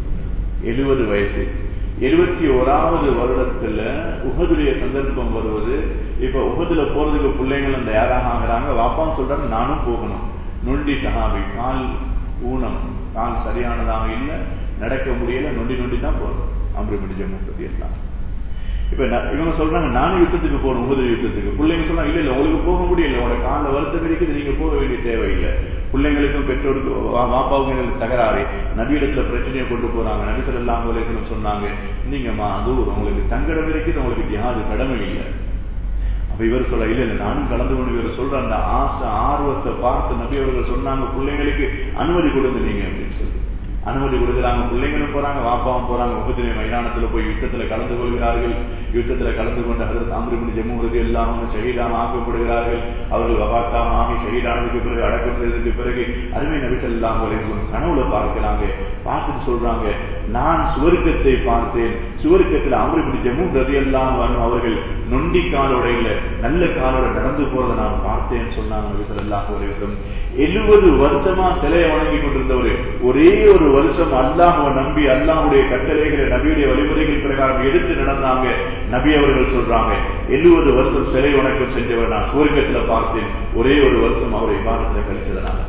எழுபது வயசு எழுபத்தி ஓராவது வருடத்துல உகதுடைய சந்தர்ப்பம் வருவது இப்ப உகதுல போறதுக்கு பிள்ளைங்களும் தயாராக ஆகிறாங்க வாப்பான்னு சொல்றாங்க நானும் போகணும் நொண்டி சகாபி கால் ஊனம் கால் சரியானதாக இல்லை நடக்க முடியல நொண்டி நொண்டி தான் போறோம் அம்ரிபடி ஜம்மு பத்தி எல்லாம் இப்ப இவங்க சொல்றாங்க நானும் யுத்தத்துக்கு போகணும் உகது யுத்தத்துக்கு பிள்ளைங்க சொல்றாங்க இல்ல இல்ல உங்களுக்கு போக முடியல உங்களோட காலில் வருத்தம் இருக்குது நீங்க போக வேண்டிய தேவையில்லை பிள்ளைங்களுக்கும் பெற்றோருக்கு வாப்பாவுக்கும் தகராறு நபியிடத்துல பிரச்சனையை கொண்டு போறாங்க நபி சொல்லலாம் அலேசனம் சொன்னாங்க நீங்கம்மா அது உங்களுக்கு தங்கடம் இருக்குது உங்களுக்கு ஜிஹாது கடமை இல்லை அப்ப இவர் சொல்ல இல்ல இல்ல நானும் கலந்து கொண்டு இவர் சொல்ற அந்த ஆசை ஆர்வத்தை பார்த்து நபி அவர்கள் சொன்னாங்க பிள்ளைங்களுக்கு அனுமதி கொடுங்க நீங்க அப்படின்னு சொல்லி அனுமதி கொடுக்குறாங்க பிள்ளைங்களும் போறாங்க வாப்பாவும் போறாங்க முகத்தினை மைதானத்துல போய் யுத்தத்துல கலந்து கொள்கிறார்கள் யுத்தத்துல கலந்து கொண்டு அதற்கு அமிர்மணி ஜம்முறது எல்லாம் ஷஹீதாம் ஆக்கப்படுகிறார்கள் அவர்கள் வபாத்தாம் ஆகி ஷஹீதானதுக்கு பிறகு அடக்கம் செய்ததுக்கு பிறகு அருமை நபிசல்லாம் கனவுல பார்க்கிறாங்க பார்த்துட்டு சொல்றாங்க நான் சுவர்க்கத்தை பார்த்தேன் சுவர்க்கத்தில் அமிர்மணி ஜம்மு ரதியெல்லாம் அவர்கள் நொண்டி காலோடையில நல்ல காலோட நடந்து போறதை நான் பார்த்தேன்னு சொன்னாங்க நபிசல்லாஹ் அலிவசம் எழுபது வருஷமா சிலையை வணங்கி கொண்டிருந்தவர் ஒரே ஒரு வருஷம் அல்லாஹுவை நம்பி அல்லாஹுடைய கட்டளைகளை நபியுடைய வழிமுறைகள் பிரகாரம் எடுத்து நடந்தாங்க நபி அவர்கள் சொல்றாங்க எழுபது வருஷம் சிலை வணக்கம் செஞ்சவர் நான் சுவர்க்கத்துல பார்த்தேன் ஒரே ஒரு வருஷம் அவரை விவாதத்துல கழிச்சதுனால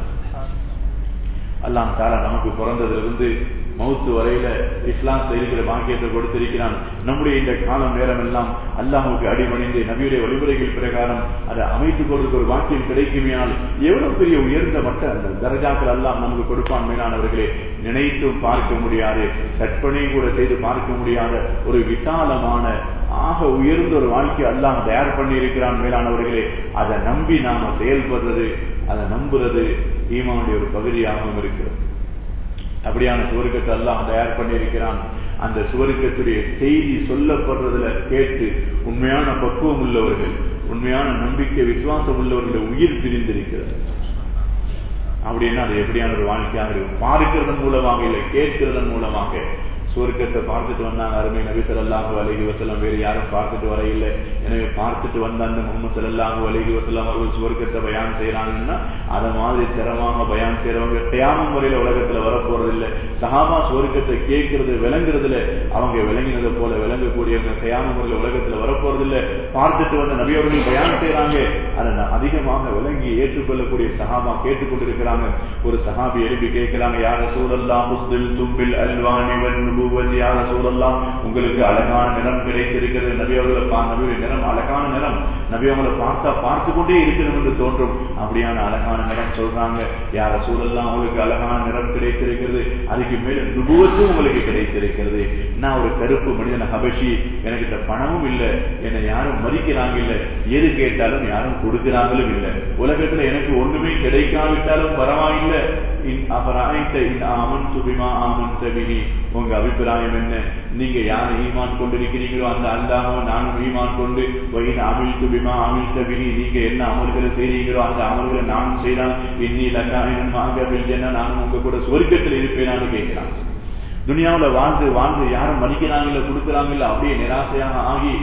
அல்லாம் தாரா நமக்கு பிறந்ததிலிருந்து மௌத்து வரையில இஸ்லாத்துல இருக்கிற பாக்கியத்தை கொடுத்திருக்கிறான் நம்முடைய இந்த காலம் நேரம் எல்லாம் அல்லாஹுக்கு அடிமணிந்து நபியுடைய வழிமுறைகள் பிரகாரம் அதை அமைத்துக் கொடுக்க ஒரு வாக்கியம் கிடைக்குமையால் எவ்வளவு பெரிய உயர்ந்த மட்ட அந்த தரஜாக்கள் எல்லாம் நமக்கு கொடுப்பான் மேலானவர்களே நினைத்தும் பார்க்க முடியாது கற்பனை கூட செய்து பார்க்க முடியாத ஒரு விசாலமான ஆக உயர்ந்த ஒரு வாழ்க்கை அல்லாஹ் தயார் பண்ணி இருக்கிறான் மேலானவர்களே அதை நம்பி நாம செயல்படுறது அதை நம்புறது ஈமானுடைய ஒரு பகுதியாகவும் இருக்கிறது அப்படியான சுவர்க்கத்தை எல்லாம் தயார் பண்ணியிருக்கிறான் அந்த சுவர்க்கத்துடைய செய்தி சொல்லப்படுறதுல கேட்டு உண்மையான பக்குவம் உள்ளவர்கள் உண்மையான நம்பிக்கை விசுவாசம் உள்ளவர்களுடைய உயிர் பிரிந்திருக்கிறது அப்படின்னா அது எப்படியான ஒரு வாழ்க்கையாக இருக்கும் பார்க்கிறதன் மூலமாக இல்லை கேட்கிறதன் மூலமாக சுவர்க்கத்தை பார்த்துட்டு வந்தாங்க அருமை நபி சல்லாஹு அலஹி வசலம் வேறு யாரும் பார்த்துட்டு வர இல்லை எனவே பார்த்துட்டு வந்த அந்த முகமது சல்லாஹு அலஹி வசலம் அவர்கள் சுவர்க்கத்தை பயான் செய்யறாங்கன்னா அதை மாதிரி திறமாக பயான் செய்யறவங்க தியானம் முறையில உலகத்துல வரப்போறது இல்லை சஹாபா சுவர்க்கத்தை கேட்கறது விளங்குறதுல அவங்க விளங்கினதை போல விளங்கக்கூடியவங்க தியானம் முறையில உலகத்துல வரப்போறது இல்லை பார்த்துட்டு வந்த நபி அவர்கள் பயான் செய்யறாங்க அதை அதிகமாக விளங்கி ஏற்றுக்கொள்ளக்கூடிய சஹாபா கேட்டுக்கொண்டிருக்கிறாங்க ஒரு சஹாபி எழுப்பி கேட்கிறாங்க யார சூழல்லா முஸ்தில் தும்பில் அல்வானி உங்களுக்கு அழகான நிறம் கிடைத்திருக்கிறது நபி அவர்களை நபியுடைய நிறம் அழகான நிறம் நபி அவங்களை பார்த்தா பார்த்து கொண்டே இருக்கணும் என்று தோன்றும் அப்படியான அழகான நிறம் சொல்றாங்க யார சூழல்லாம் உங்களுக்கு அழகான நிறம் கிடைத்திருக்கிறது அதுக்கு மேல நுபுவத்தும் உங்களுக்கு கிடைத்திருக்கிறது நான் ஒரு கருப்பு மனிதன் ஹபஷி எனக்கு பணமும் இல்லை என்னை யாரும் மதிக்கிறாங்க இல்ல எது கேட்டாலும் யாரும் கொடுக்கிறாங்களும் இல்லை உலகத்துல எனக்கு ஒண்ணுமே கிடைக்காவிட்டாலும் பரவாயில்லை உங்க அபிப்பிராயம் என்ன நீங்க யாரை ஈமான் கொண்டிருக்கிறீங்களோ அந்த அல்லாமல் நானும் ஈமான் கொண்டு வயிறு அமிழ் துபிமா அமிழ் தபினி நீங்க என்ன அமல்களை செய்றீங்களோ அந்த அமல்களை நானும் செய்யலாம் இன்னி லக்காயினம் நானும் உங்க கூட சொர்க்கத்தில் இருப்பேனான்னு கேட்கிறான் துனியாவில் வாழ்ந்து வாழ்ந்து யாரும் மதிக்கிறாங்க இல்ல கொடுக்குறாங்க இல்ல அப்படியே நிராசையாக ஆகி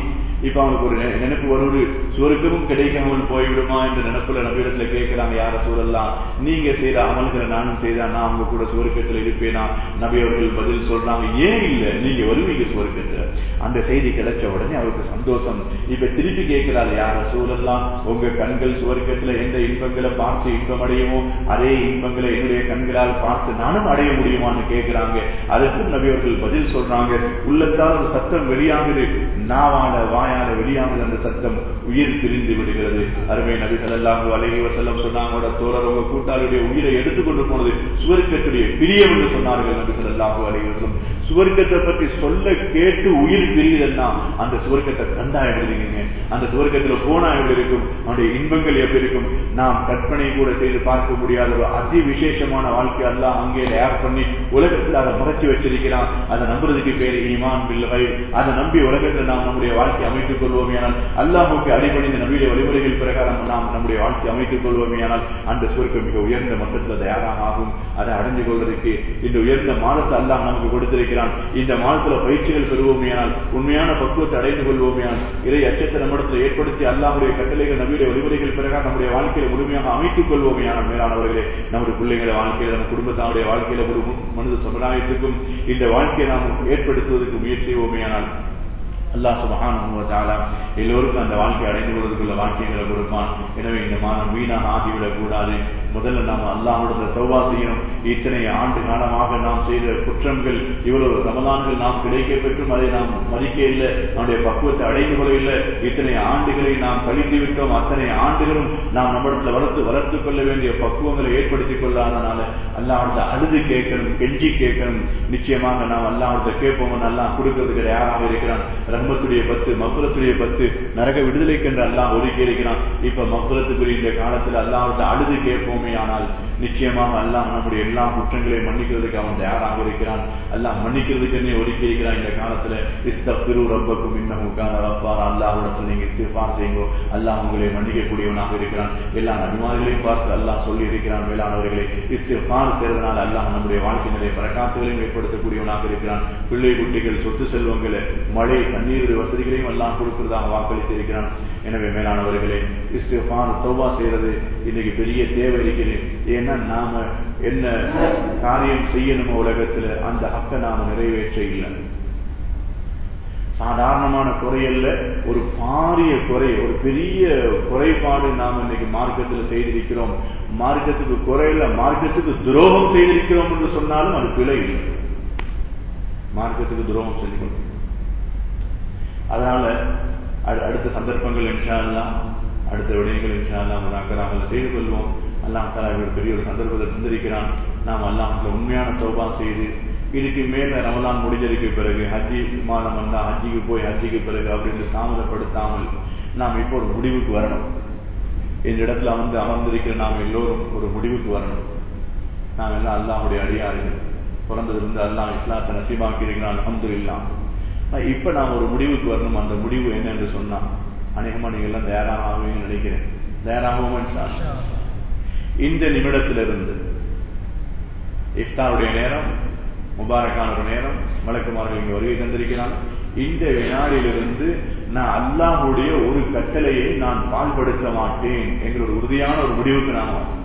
இப்ப அவனுக்கு ஒரு நெ- நினைப்பு வருவது சுவருக்கமும் கிடைக்காமல் போய்விடுமா என்ற நினைப்புல நபியிடத்துல கேட்கிறாங்க யார சூழல்லாம் நீங்க செய்த அமல்களை நானும் செய்தா நான் உங்க கூட சுவருக்கத்துல இருப்பேனா நபி அவர்கள் பதில் சொல்றாங்க ஏன் இல்ல நீங்க வருவீங்க சுவருக்கத்துல அந்த செய்தி கிடைச்ச உடனே அவருக்கு சந்தோஷம் இப்ப திருப்பி கேட்கிறாரு யார சூழல்லாம் உங்க கண்கள் சுவர்க்கத்துல எந்த இன்பங்களை பார்த்து இன்பம் அடையுமோ அதே இன்பங்களை என்னுடைய கண்களால் பார்த்து நானும் அடைய முடியுமான்னு கேட்கிறாங்க அதற்கும் நபி அவர்கள் பதில் சொல்றாங்க உள்ளத்தால் ஒரு சத்தம் வெளியாகுது நாவால வாயால வெளியாகுது அந்த சத்தம் உயிர் பிரிந்து விடுகிறது அருமை நபி ஸல்லல்லாஹு அலைஹி வஸல்லம் சொன்னாங்க தோழர் உங்க கூட்டாளியுடைய உயிரை எடுத்துக்கொண்டு போனது சுவர்க்கத்துடைய பிரியம் என்று சொன்னார்கள் நபி ஸல்லல்லாஹு அலைஹி வஸல்லம் சுவர்க்கத்தை பற்றி சொல்ல கேட்டு உயிர் பிரியுதுன்னா அந்த சுவர்க்கத்தை கண்டா எப்படி இருக்கீங்க அந்த சுவர்க்கத்துல போனா எப்படி இருக்கும் அவனுடைய இன்பங்கள் எப்படி இருக்கும் நாம் கற்பனை கூட செய்து பார்க்க முடியாத ஒரு அதி விசேஷமான வாழ்க்கை அல்லாஹ் அங்கே தயார் பண்ணி உலகத்தில் அதை மறைச்சு வச்சிருக்கிறான் அதை நம்புறதுக்கு பேர் ஈமான் பில்லை அதை நம்பி உலகத்தில் நாம் நம்முடைய வாழ்க்கை அமைத்துக் கொள்வோமே ஆனால் அல்லாஹுக்கு அடிபணிந்த நபியுடைய வழிமுறைகள் பிரகாரம் நாம் நம்முடைய வாழ்க்கை அமைத்துக் கொள்வோமே ஆனால் அந்த சுவர்க்கம் மிக உயர்ந்த மட்டத்தில் தயாராக ஆகும் அதை அடைஞ்சு கொள்வதற்கு இந்த உயர்ந்த மாதத்தை அல்லாஹ் நமக்கு கொடுத்திருக்கிறான் இந்த மாதத்துல பயிற்சிகள் பெறுவோமே ஆனால் உண்மையான பக்குவத்தை அடைந்து கொள்வோமே ஆனால் இறை அச்சத்தை நம்மிடத்தில் ஏற்படுத்தி அல்லாஹுடைய கட்டளைகள் நபியுடைய வழிமுறைகள் பிரகாரம் நம்முடைய வாழ்க்கையில முழுமையாக அமைத்துக் கொள்வோமே ஆனால் மேலானவர்களே நம்முடைய பிள்ளைகளை வாழ்க்கையில நம்ம குடும்பத்தாருடைய வாழ்க்கையில முழு மனித சமுதாயத்துக்கும் இந்த வாழ்க்கையை நாம் ஏற்படுத்துவதற்கு முயற்சி செய்வோமே ஆனால் அல்லாஹ் சுபஹானஹு வ தஆலா எல்லோருக்கும் அந்த வாழ்க்கை அடைந்து கொள்வதற்குள்ள வாக்கியங்களை கொடுப்பான் எனவே இந்த மாதம் வீணாக ஆகிவிடக் கூடாது முதல்ல நாம் அல்லாஹ்விடத்தில் தௌபா செய்யணும் இத்தனை ஆண்டு காலமாக நாம் செய்த குற்றங்கள் இவ்வளவு ரமதான்கள் நாம் கிடைக்க பெற்றும் அதை நாம் மதிக்க இல்லை நம்முடைய பக்குவத்தை அடைந்து கொள்ளவில்லை இத்தனை ஆண்டுகளை நாம் கழித்து விட்டோம் அத்தனை ஆண்டுகளும் நாம் நம்மிடத்தில் வளர்த்து வளர்த்துக் கொள்ள வேண்டிய பக்குவங்களை ஏற்படுத்திக் கொள்ளாதனால அல்லாஹ்விடத்தில் அழுது கேட்கணும் கெஞ்சி கேட்கணும் நிச்சயமாக நாம் அல்லாஹ்விடத்தில் கேட்போம் அல்லாஹ் கொடுக்கிறதுக்கு யாராக இருக்கிறான் ரஹ்மத்துடைய பத்து மக்குரத்துடைய பத்து நரக விடுதலைக்கென்று அல்லாஹ் ஒதுக்கி இருக்கிறான் இப்ப மக்குரத்துக்குரிய இந்த காலத்தில் அல்லாஹ்விட்ட அழுது கேட்போமே ஆனால் நிச்சயமாக அல்லாஹ் நம்முடைய எல்லா குற்றங்களையும் மன்னிக்கிறதுக்கு அவன் தயாராக இருக்கிறான் அல்லாஹ் மன்னிக்கிறதுக்கு என்ன ஒதுக்கி இருக்கிறான் இந்த காலத்துல இஸ்தபிரு ரப்பக்கும் இன்னமுக்கான ரப்பார் அல்லாஹ்விடத்தில் நீங்க இஸ்திஃபார் செய்யுங்க அல்லாஹ் உங்களை மன்னிக்கக்கூடியவனாக இருக்கிறான் எல்லா நபிமார்களையும் பார்த்து அல்லாஹ் சொல்லி இருக்கிறான் மேலானவர்களை இஸ்திஃபார் செய்வதனால் அல்லாஹ் நம்முடைய வாழ்க்கையிலே பரக்காத்துகளையும் ஏற்படுத்தக்கூடியவனாக இருக்கிறான் பிள்ளை குட்டிகள் சொத்து செல்வங்களை மழை தண்ணீருடைய வசதிகளையும் எல்லாம் கொடுக்கிறதாக வாக்களித்து இருக்கிறான் எனவே மேலானவர்களே இஸ்திஃபார் தௌபா செய்யறது இன்னைக்கு பெரிய தேவை இருக்கிறது ஏன்னா நாம என்ன காரியம் செய்யணுமோ உலகத்துல அந்த ஹக்க நாம நிறைவேற்ற இல்லை சாதாரணமான குறையல்ல ஒரு பாரிய குறை ஒரு பெரிய குறைபாடு நாம் இன்னைக்கு மார்க்கத்தில் செய்திருக்கிறோம் மார்க்கத்துக்கு குறையில மார்க்கத்துக்கு துரோகம் செய்திருக்கிறோம் என்று சொன்னாலும் அது பிழை இல்லை மார்க்கத்துக்கு துரோகம் சொல்லி கொள்கிறோம் அதனால அடு- அடுத்த சந்தர்ப்பங்கள் இன்ஷா அல்லாஹ் அடுத்த விடயங்கள் இன்ஷா அல்லாஹ் முதாக்கராக செய்து கொள்வோம் அல்லாஹ் தலா இவர் பெரிய ஒரு சந்தர்ப்பத்தை தந்திருக்கிறான் நாம் அல்லாஹ் உண்மையான தௌபா செய்து இதுக்கு மேல ரமலான் முடிஞ்சதுக்கு பிறகு ஹஜ்ஜி மாதம் வந்தா ஹஜ்ஜிக்கு போய் ஹஜ்ஜிக்கு பிறகு அப்படின்னு தாமதப்படுத்தாமல் நாம் இப்போ ஒரு முடிவுக்கு வரணும் இந்த இடத்துல வந்து அமர்ந்திருக்கிற நாம் எல்லோரும் ஒரு முடிவுக்கு வரணும் நாம் எல்லாம் அல்லாஹுடைய அடியார்கள் பிறந்ததிலிருந்து அல்லாஹ் இஸ்லாத்தை நசீபாக்கி இருக்கிறான் அல்ஹம்துலில்லாஹ் ஆனா இப்ப நாம் ஒரு முடிவுக்கு வரணும் அந்த முடிவு என்ன என்று சொன்னா அநேகமா நீங்க எல்லாம் தயாராக ஆகுவீங்கன்னு நினைக்கிறேன் தயாராகவும் இன்ஷா அல்லாஹ். இந்த நிமிடத்திலிருந்து இஃப்தாருடைய நேரம் முபாரக்கான ஒரு நேரம் வழக்குமார்கள் இங்கு வருகை தந்திருக்கிறான் இந்த வினாடியிலிருந்து நான் அல்லாஹுடைய ஒரு கட்டளையை நான் பால்படுத்த மாட்டேன் என்கிற ஒரு உறுதியான ஒரு முடிவுக்கு நாம் வரணும்.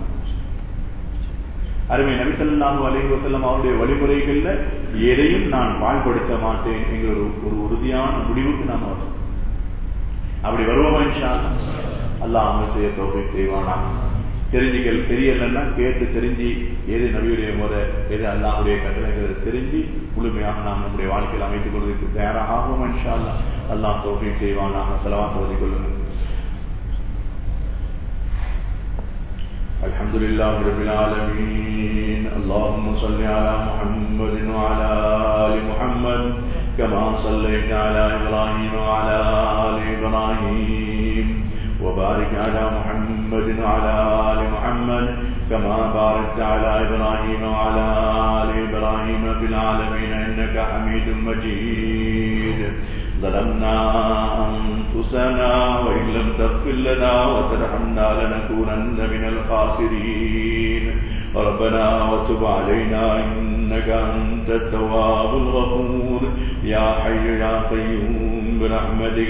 அருமை நபிசல்லாஹு அலைஹி வஸல்லம் அவருடைய வழிமுறைகள்ல எதையும் நான் பாழ்படுத்த மாட்டேன் என்கிற ஒரு ஒரு உறுதியான முடிவுக்கு நாம் வரணும் அப்படி வருவோமா இன்ஷா அல்லாஹ்? அல்லாஹ் அமல் செய்ய தௌஃபீக் செய்வானா தெரிஞ்சுகள் தெரியலன்னா கேட்டு தெரிஞ்சு எது நபியுடைய முறை எது அல்லாஹுடைய கட்டளைகளை தெரிஞ்சு முழுமையாக நாம் நம்முடைய வாழ்க்கையில் அமைத்துக் கொள்வதற்கு தயாராக ஆகும் இன்ஷா அல்லாஹ் அல்லாஹ் தௌஃபீக் செய்வானாக செலவாத்து ஓதிக் கொள்ளுங்கள் الحمد لله رب العالمين اللهم صل على محمد وعلى آل محمد كما صليت على إبراهيم وعلى آل إبراهيم وبارك على محمد وعلى آل محمد كما باركت على إبراهيم وعلى آل إبراهيم في العالمين إنك حميد مجيد ظلمنا أنفسنا وإن لم تغفر لنا وترحمنا لنكونن من الخاسرين ربنا وتب علينا إنك أنت التواب الغفور يا حي يا قيوم برحمتك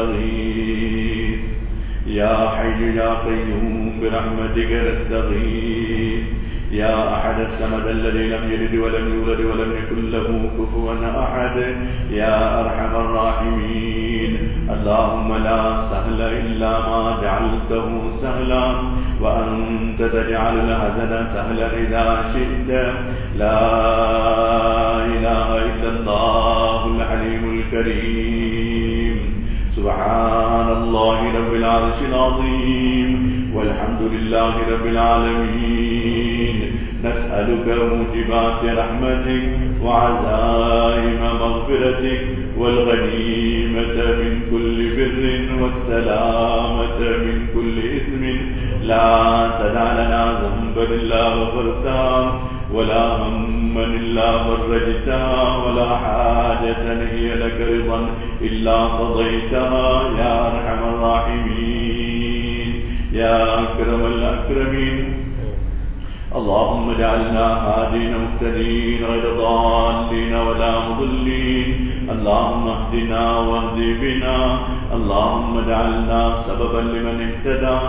نستغيث يا حي يا قيوم برحمتك نستغيث يا أحد السمد الذي لم يلد ولم يولد ولم يكن له كفوا أحد يا أرحم الراحمين اللهم لا سهل إلا ما جعلته سهلا وأنت تجعل الحزن سهلا إذا شئت لا إله إلا الله الحليم الكريم سبحان الله رب العرش العظيم والحمد لله رب العالمين نسألك موجبات رحمتك وعزائم مغفرتك والغنيمة من كل بر والسلامة من كل إثم لا تدع لنا ذنبا إلا غفرته ولا هما إلا فرجتها ولا حاجة هي لك رضا إلا قضيتها يا أرحم الراحمين يا أكرم الأكرمين اللهم اجعلنا هادين مهتدين غير ضالين ولا مضلين اللهم اهدنا واهد بنا اللهم اجعلنا سببا لمن اهتدى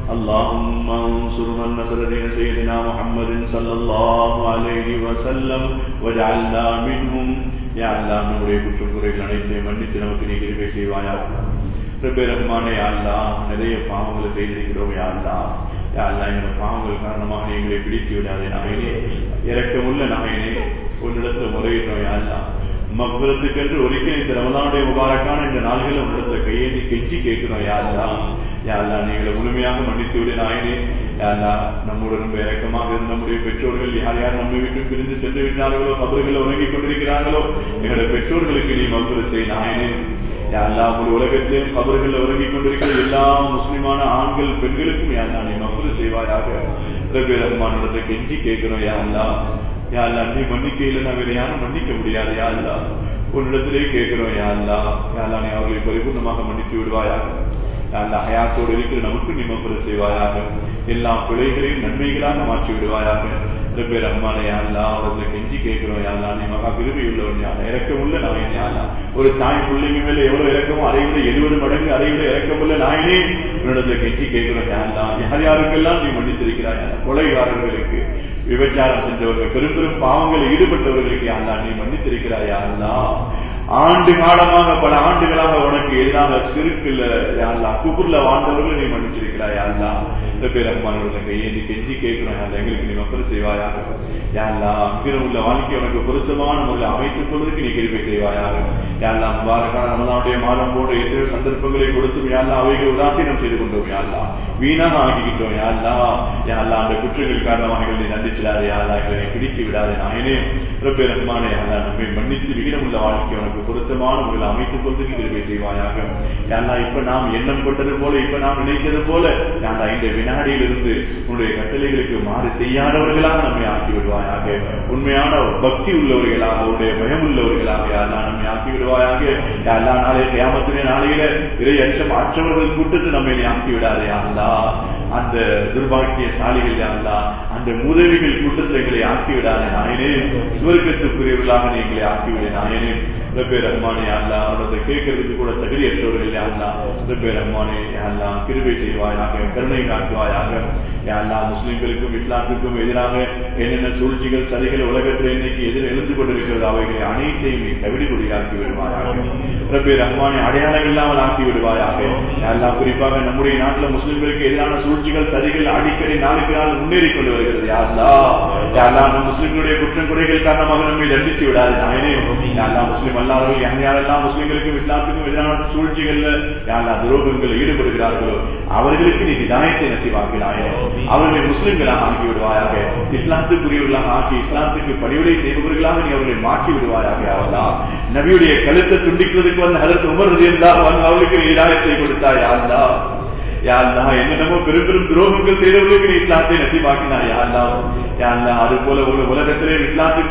اللهم انصر من نصر دين سيدنا محمد صلى الله عليه وسلم واجعلنا منهم يا الله நம்முடைய குற்றக்குறைகள் அனைத்தையும் மன்னித்து நமக்கு நீ கிருபை செய்வாயாக ரப்பே ரஹ்மானே யா அல்லாஹ் நிறைய பாவங்களை செய்திருக்கிறோம் யா அல்லாஹ் யா அல்லாஹ் இந்த பாவங்கள் காரணமாக எங்களை பிடித்து விடாதே நாயனே இறக்கமுள்ள நாயனே உன்னிடத்தில் முறையிட்டோம் யா அல்லாஹ் மகுரத்துக்கென்று ஒரிக்கல் இந்த ரமலானுடைய முபாரக்கான இந்த நாள்களில் உன்னிடத்துல கையேந்தி கெஞ்சி கேட்கிறோம் யா அல்லாஹ் யா அல்லாஹ் நீங்களை முழுமையாக மன்னித்து விட நாயனே யா அல்லாஹ் நம்முடன் ரொம்ப இறக்கமாக இருந்து நம்முடைய பெற்றோர்கள் யார் யார் நம்மை விட்டு பிரிந்து சென்று விட்டார்களோ அவர்கள் உறங்கிக் கொண்டிருக்கிறார்களோ எங்களுடைய பெற்றோர்களுக்கு நீ மகுர செய் நாயனே யாரெல்லாம் ஒரு உலகத்திலும் கபர்கள் உறங்கிக் கொண்டிருக்கிற எல்லா முஸ்லிமான ஆண்கள் பெண்களுக்கும் யாரெல்லாம் நீ மக்குறு செய்வாயாக ரபி ரஹ்மானிடத்தை கெஞ்சி கேட்கிறோம் யாரெல்லாம் யாரெல்லாம் நீ மன்னிக்கையில் நான் வேற யாரும் மன்னிக்க முடியாது யாரெல்லாம் உன்னிடத்திலே கேட்கிறோம் யாரெல்லாம் யாரெல்லாம் நீ அவர்களை பரிபூர்ணமாக மன்னித்து விடுவாயாக யாரெல்லாம் ஹயாத்தோடு இருக்கிற நமக்கு நீ மக்குறு செய்வாயாக எல்லா பிழைகளையும் நன்மைகளாக மாற்றி விடுவாயாக ரப்பே ரஹ்மானே யாழ்லா அவர்களை கெஞ்சி கேட்கிறோம் யாழ்லா நீ மகா விரும்பி உள்ளவன் யாழ் இறக்கமுள்ள நாயன் யாழ்லா ஒரு தாய் பிள்ளைங்க மேல எவ்வளவு இறக்கமோ அதை விட எழுபது மடங்கு அதை விட இறக்கமுள்ள நாயனே உன்னிடத்துல கெஞ்சி கேட்கிறோம் யாழ்லா யார் யாருக்கெல்லாம் நீ மன்னித்திருக்கிறாய் கொலைகாரர்களுக்கு விபச்சாரம் சென்றவர்கள் பெரும் பெரும் பாவங்களில் ஈடுபட்டவர்களுக்கு யாழ்லா நீ மன்னித்திருக்கிறாய் யாழ்லா ஆண்டு காலமாக பல ஆண்டுகளாக உனக்கு எதிராக சிறுக்குல யாழ்லா குபுர்ல வாழ்ந்தவர்கள் நீ மன்னிச்சிருக்கிறாய் யாழ்லா பேர் அம்மானோட கையேந்தி கெஞ்சி கேட்கிறோம் யாழ்லா எங்களுக்கு நீ மக்கள் செய்வாயாக யாழ்லா அங்கிற உள்ள வாழ்க்கை உனக்கு பொருத்தமான முறையில் அமைத்துக் கொள்வதற்கு நீ கிருப்பை செய்வாயாக யாழ்லா முபாரக்கான ரமலானுடைய மாதம் போன்ற எத்தனையோ சந்தர்ப்பங்களை கொடுத்தும் யாழ்லா அவைகள் உதாசீனம் செய்து கொண்டோம் யாழ்லா வீணாக ஆகிக்கிட்டோம் யாழ்லா யாழ்லா அந்த குற்றங்கள் காரணமாக எங்களை நந்திச்சிடாதே யாழ்லா எங்களை பிடித்து விடாதே நாயனே ரப்பே ரஹ்மானே யாழ்லா நம்மை மன்னித்து விகிதமுள்ள வாழ்க்கை உனக்கு பொருத்தமான முறையில் அமைத்துக் கொள்வதற்கு கிருப்பை செய்வாயாக யாழ்லா இப்ப நாம் எண்ணம் கொண்டது போல இப்ப நாம் நினைத்தது போல யாழ்லா இந்த வினாடியிலிருந்து உன்னுடைய கட்டளைகளுக்கு மாறு செய்யாதவர்களாக நம்மை ஆக்கி விடுவாயாக உண்மையான பக்தி உள்ளவர்களாக உன்னுடைய பயம் உள்ளவர்களாக யாழ்லா நம்மை ஆக்கி விடுவாயாக யாழ்லா நாளை கியாமத்திலே நாளையில இறை அச்சம் அற்றவர்கள் கூட்டத்தை நம்மை ஆக்கி விடாதே யாழ்லா அந்த துர்பாக்கியசாலிகள் யாழ்லா அந்த உதவிகள் கூட்டத்தில் எங்களை ஆக்கி விடாதே நாயனே சுவர்க்கத்துக்குரியவர்களாக நீ எங்களை ஆக்கிவிட நாயனே ரப்பே ரஹ்மானே அல்லா அவரது கேட்கறதுக்கு கூட தகுதியற்றவர்கள் அல்லா ரப்பே ரஹ்மானே அல்லா கிருபை செய்வாயாக கருணை காட்டுவாயாக அல்லா முஸ்லிம்களுக்கும் இஸ்லாத்துக்கும் எதிராக என்னென்ன சூழ்ச்சிகள் சரிகள் உலகத்தில் இன்னைக்கு எதிர் எழுந்து கொண்டிருக்கிறது அவைகளை அனைத்தையும் நீ தவிடுபொடியாக்கி விடுவாயாக ரப்பே ரஹ்மானே அடையாளம் இல்லாமல் ஆக்கி விடுவாயாக அல்லா குறிப்பாக நம்முடைய நாட்டில் முஸ்லிம்களுக்கு எதிரான சூழ்ச்சிகள் சரிகள் அடிக்கடி நாளுக்கு நாள் முன்னேறி கொண்டு வருகிறது யாருலா யாரா நம்ம முஸ்லிம்களுடைய குற்றம் குறைகள் காரணமாக நம்மை தண்டித்து விடாது நாயனே யாரா முஸ்லிம் அல்லாதவர்கள் யார் யாரெல்லாம் முஸ்லிம்களுக்கும் இஸ்லாத்துக்கும் எதிரான சூழ்ச்சிகள்ல யாரா துரோகங்கள் ஈடுபடுகிறார்களோ அவர்களுக்கு நீ நிதாயத்தை நசிவாக்கிறாயே அவர்களை முஸ்லிம்களாக ஆக்கி விடுவாயாக இஸ்லாத்துக்குரியவர்களாக ஆக்கி இஸ்லாத்துக்கு பணிவிடை செய்பவர்களாக நீ அவர்களை மாற்றி விடுவாயாக யாவலா நபியுடைய கழுத்தை துண்டிக்கிறதுக்கு வந்து அதற்கு உமர் இருந்தால் அவர்களுக்கு நீ நிதாயத்தை கொடுத்தாய் யாருலா யாழ்லா என்னென்னமோ பெரும் பெரும் துரோகங்கள் செய்தவர்களுக்கு நீ இஸ்லாத்தை நசிவாக்கினாய் யாழ்லா யாழ்லா அது போல ஒரு உலகத்திலே இஸ்லாத்துக்கும்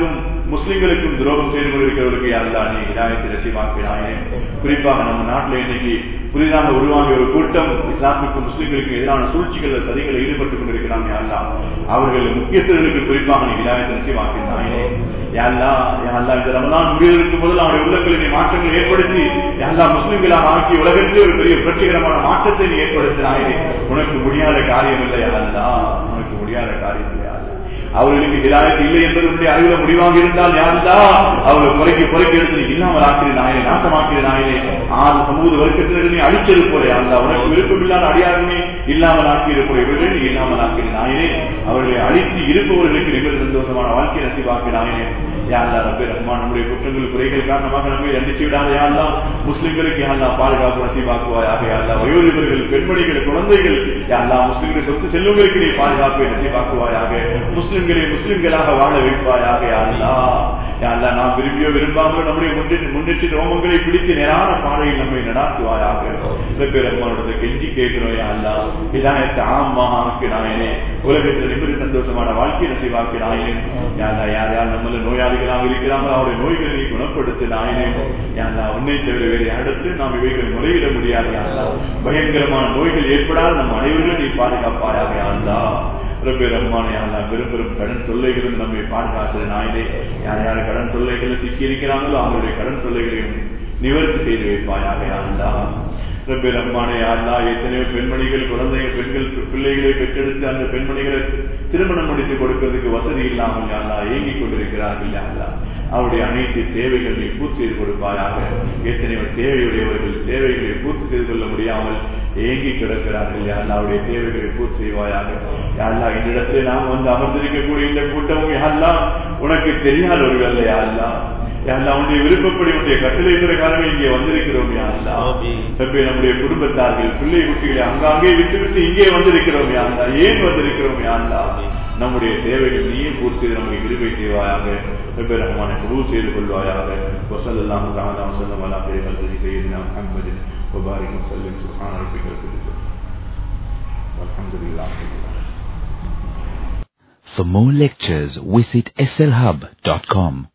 முஸ்லிம்களுக்கும் துரோகம் செய்து கொண்டிருக்கிறவர்களுக்கு அல்லா நீ இதாயத்தை ரசிவாக்கினாயே குறிப்பாக நம்ம நாட்டில் இன்னைக்கு புதிதாக உருவாகிய ஒரு கூட்டம் இஸ்லாத்துக்கும் முஸ்லிம்களுக்கும் எதிரான சூழ்ச்சிகள் சதிகளை ஈடுபட்டுக் கொண்டிருக்கிறாங்க அல்லா அவர்கள் முக்கியஸ்தர்களுக்கு குறிப்பாக நீ இதாயத்தை ரசிவாக்கினாயே யாழ்லா யாழ்லா இந்த ரமதான் முடிவதற்கு முதல் அவருடைய உள்ளங்களில் நீ மாற்றங்கள் ஏற்படுத்தி யாழ்லா முஸ்லிம்களாக ஆக்கி உலகத்திலே ஒரு பெரிய புரட்சிகரமான மாற்றத்தை நீ ஏற்படுத்தினாயே உனக்கு முடியாத காரியம் இல்லை அல்லா உனக்கு முடியாத காரியம் இல்லை அவர்களுக்கு ஹிதாயத் இல்லை என்பது உன்னுடைய அறிவுல முடிவாக இருந்தால் யாருந்தா அவர்கள் குறைக்கு குறைக்கு எடுத்து நீ இல்லாமல் ஆக்கிற நாயனே நாசமாக்கிற நாயனே ஆறு சமூக வர்க்கத்தினர் நீ அழிச்சது போல அல்லா உனக்கு விருப்பமில்லாத அடியாருமே இல்லாமல் ஆக்கிய போல இவர்கள் நீ இல்லாமல் ஆக்கிற நாயனே அவர்களை அழித்து இருப்பவர்களுக்கு நிகழ் சந்தோஷமான வாழ்க்கை நசிவாக்கி நாயனே யாழ்லா ரப்பே ரஹ்மான் நம்முடைய குற்றங்கள் குறைகள் காரணமாக நம்மை தண்டிச்சு விடாத யாழ்லா முஸ்லிம்களுக்கு யாழ்லா பாதுகாப்பு நசீபாக்குவாயாக யாழ்லா வயோதிபர்கள் பெண்மணிகள் குழந்தைகள் யாழ்லா முஸ்லிம்கள் சொத்து செல்வங்களுக்கு நீ பாதுகாப்பை நசீபாக்குவாயாக முஸ்லிம்களை முஸ்லிம்களாக வாழ வைப்பாயாக யாழ்லா யாழ்லா நாம் விரும்பியோ விரும்பாமலோ நம்முடைய முன்னேற்ற முன்னேற்ற ரோமங்களை பிடித்து நேரான பாதையில் நம்மை நடாத்துவாயாக ரப்பே ரஹ்மானோட கெஞ்சி கேட்கிறோம் யாழ்லா இதாயத்தை ஆமாக்கு நாயனே உலகத்தில் நிம்மதி சந்தோஷமான வாழ்க்கை நசீவாக்கி நாயனே யாழ்லா யார் யார் நம்மள நோயாளி நோயாளிகளாக இருக்கிறார்கள் அவருடைய நோய்களை நீ குணப்படுத்தி நாயனே யாரா உன்னை தவிர வேறு இடத்தில் நாம் இவைகள் முறையிட முடியாது யாரா பயங்கரமான நோய்கள் ஏற்படால் நம் அனைவர்களும் நீ பாதுகாப்பாயாக யாரா ரப்பே ரஹ்மான் யாரா பெரும் பெரும் கடன் தொல்லைகளும் நம்மை பாதுகாக்கிறது நாயனே யார் யார் கடன் தொல்லைகளில் சிக்கி இருக்கிறாங்களோ அவருடைய கடன் தொல்லைகளையும் நிவர்த்தி செய்து வைப்பாயாக யாரா ரப்பே ரஹ்மானே யாரா எத்தனையோ பெண்மணிகள் குழந்தைகள் பெண்கள் பிள்ளைகளை பெற்றெடுத்து அந்த பெண்மணிகளை திருமணம் முடித்து கொடுக்கிறதுக்கு வசதி இல்லாமல் யாரா ஏங்கிக் கொண்டிருக்கிறார்கள் யாரா அவருடைய அனைத்து தேவைகளை நீ பூர்த்தி செய்து கொடுப்பாயாக எத்தனையோ தேவையுடையவர்கள் தேவைகளை பூர்த்தி செய்து கொள்ள முடியாமல் ஏங்கி கிடக்கிறார்கள் யாரா அவருடைய தேவைகளை பூர்த்தி செய்வாயாக யாரா இந்த இடத்துல நாம் வந்து அமர்ந்திருக்கக்கூடிய இந்த கூட்டமும் யாரா உனக்கு தெரியாதவர்கள் அல்ல யாரா யாரா உன்னுடைய விருப்பப்படி உன்னுடைய கட்டளை பிரகாரமே இங்கே வந்திருக்கிறோம் யாரா தப்பி நம்முடைய குடும்பத்தார்கள் பிள்ளை குட்டிகளை அங்காங்கே விட்டு விட்டு இங்கே வந்திருக்கிறோம் யாரா ஏன் வந்திருக்கிறோம் யாரா நம்முடைய தேவைகள் நீயே பூர்த்தி செய்து நமக்கு கிருபை செய்வாயாக வெவ்வேறு ரகமான குழு செய்து கொள்வாயாக وصلى الله تعالى وسلم على خير خلقه سيدنا محمد وبارك وسلم سبحان ربك رب العزه والحمد لله رب العالمين For more lectures, visit slhub.com.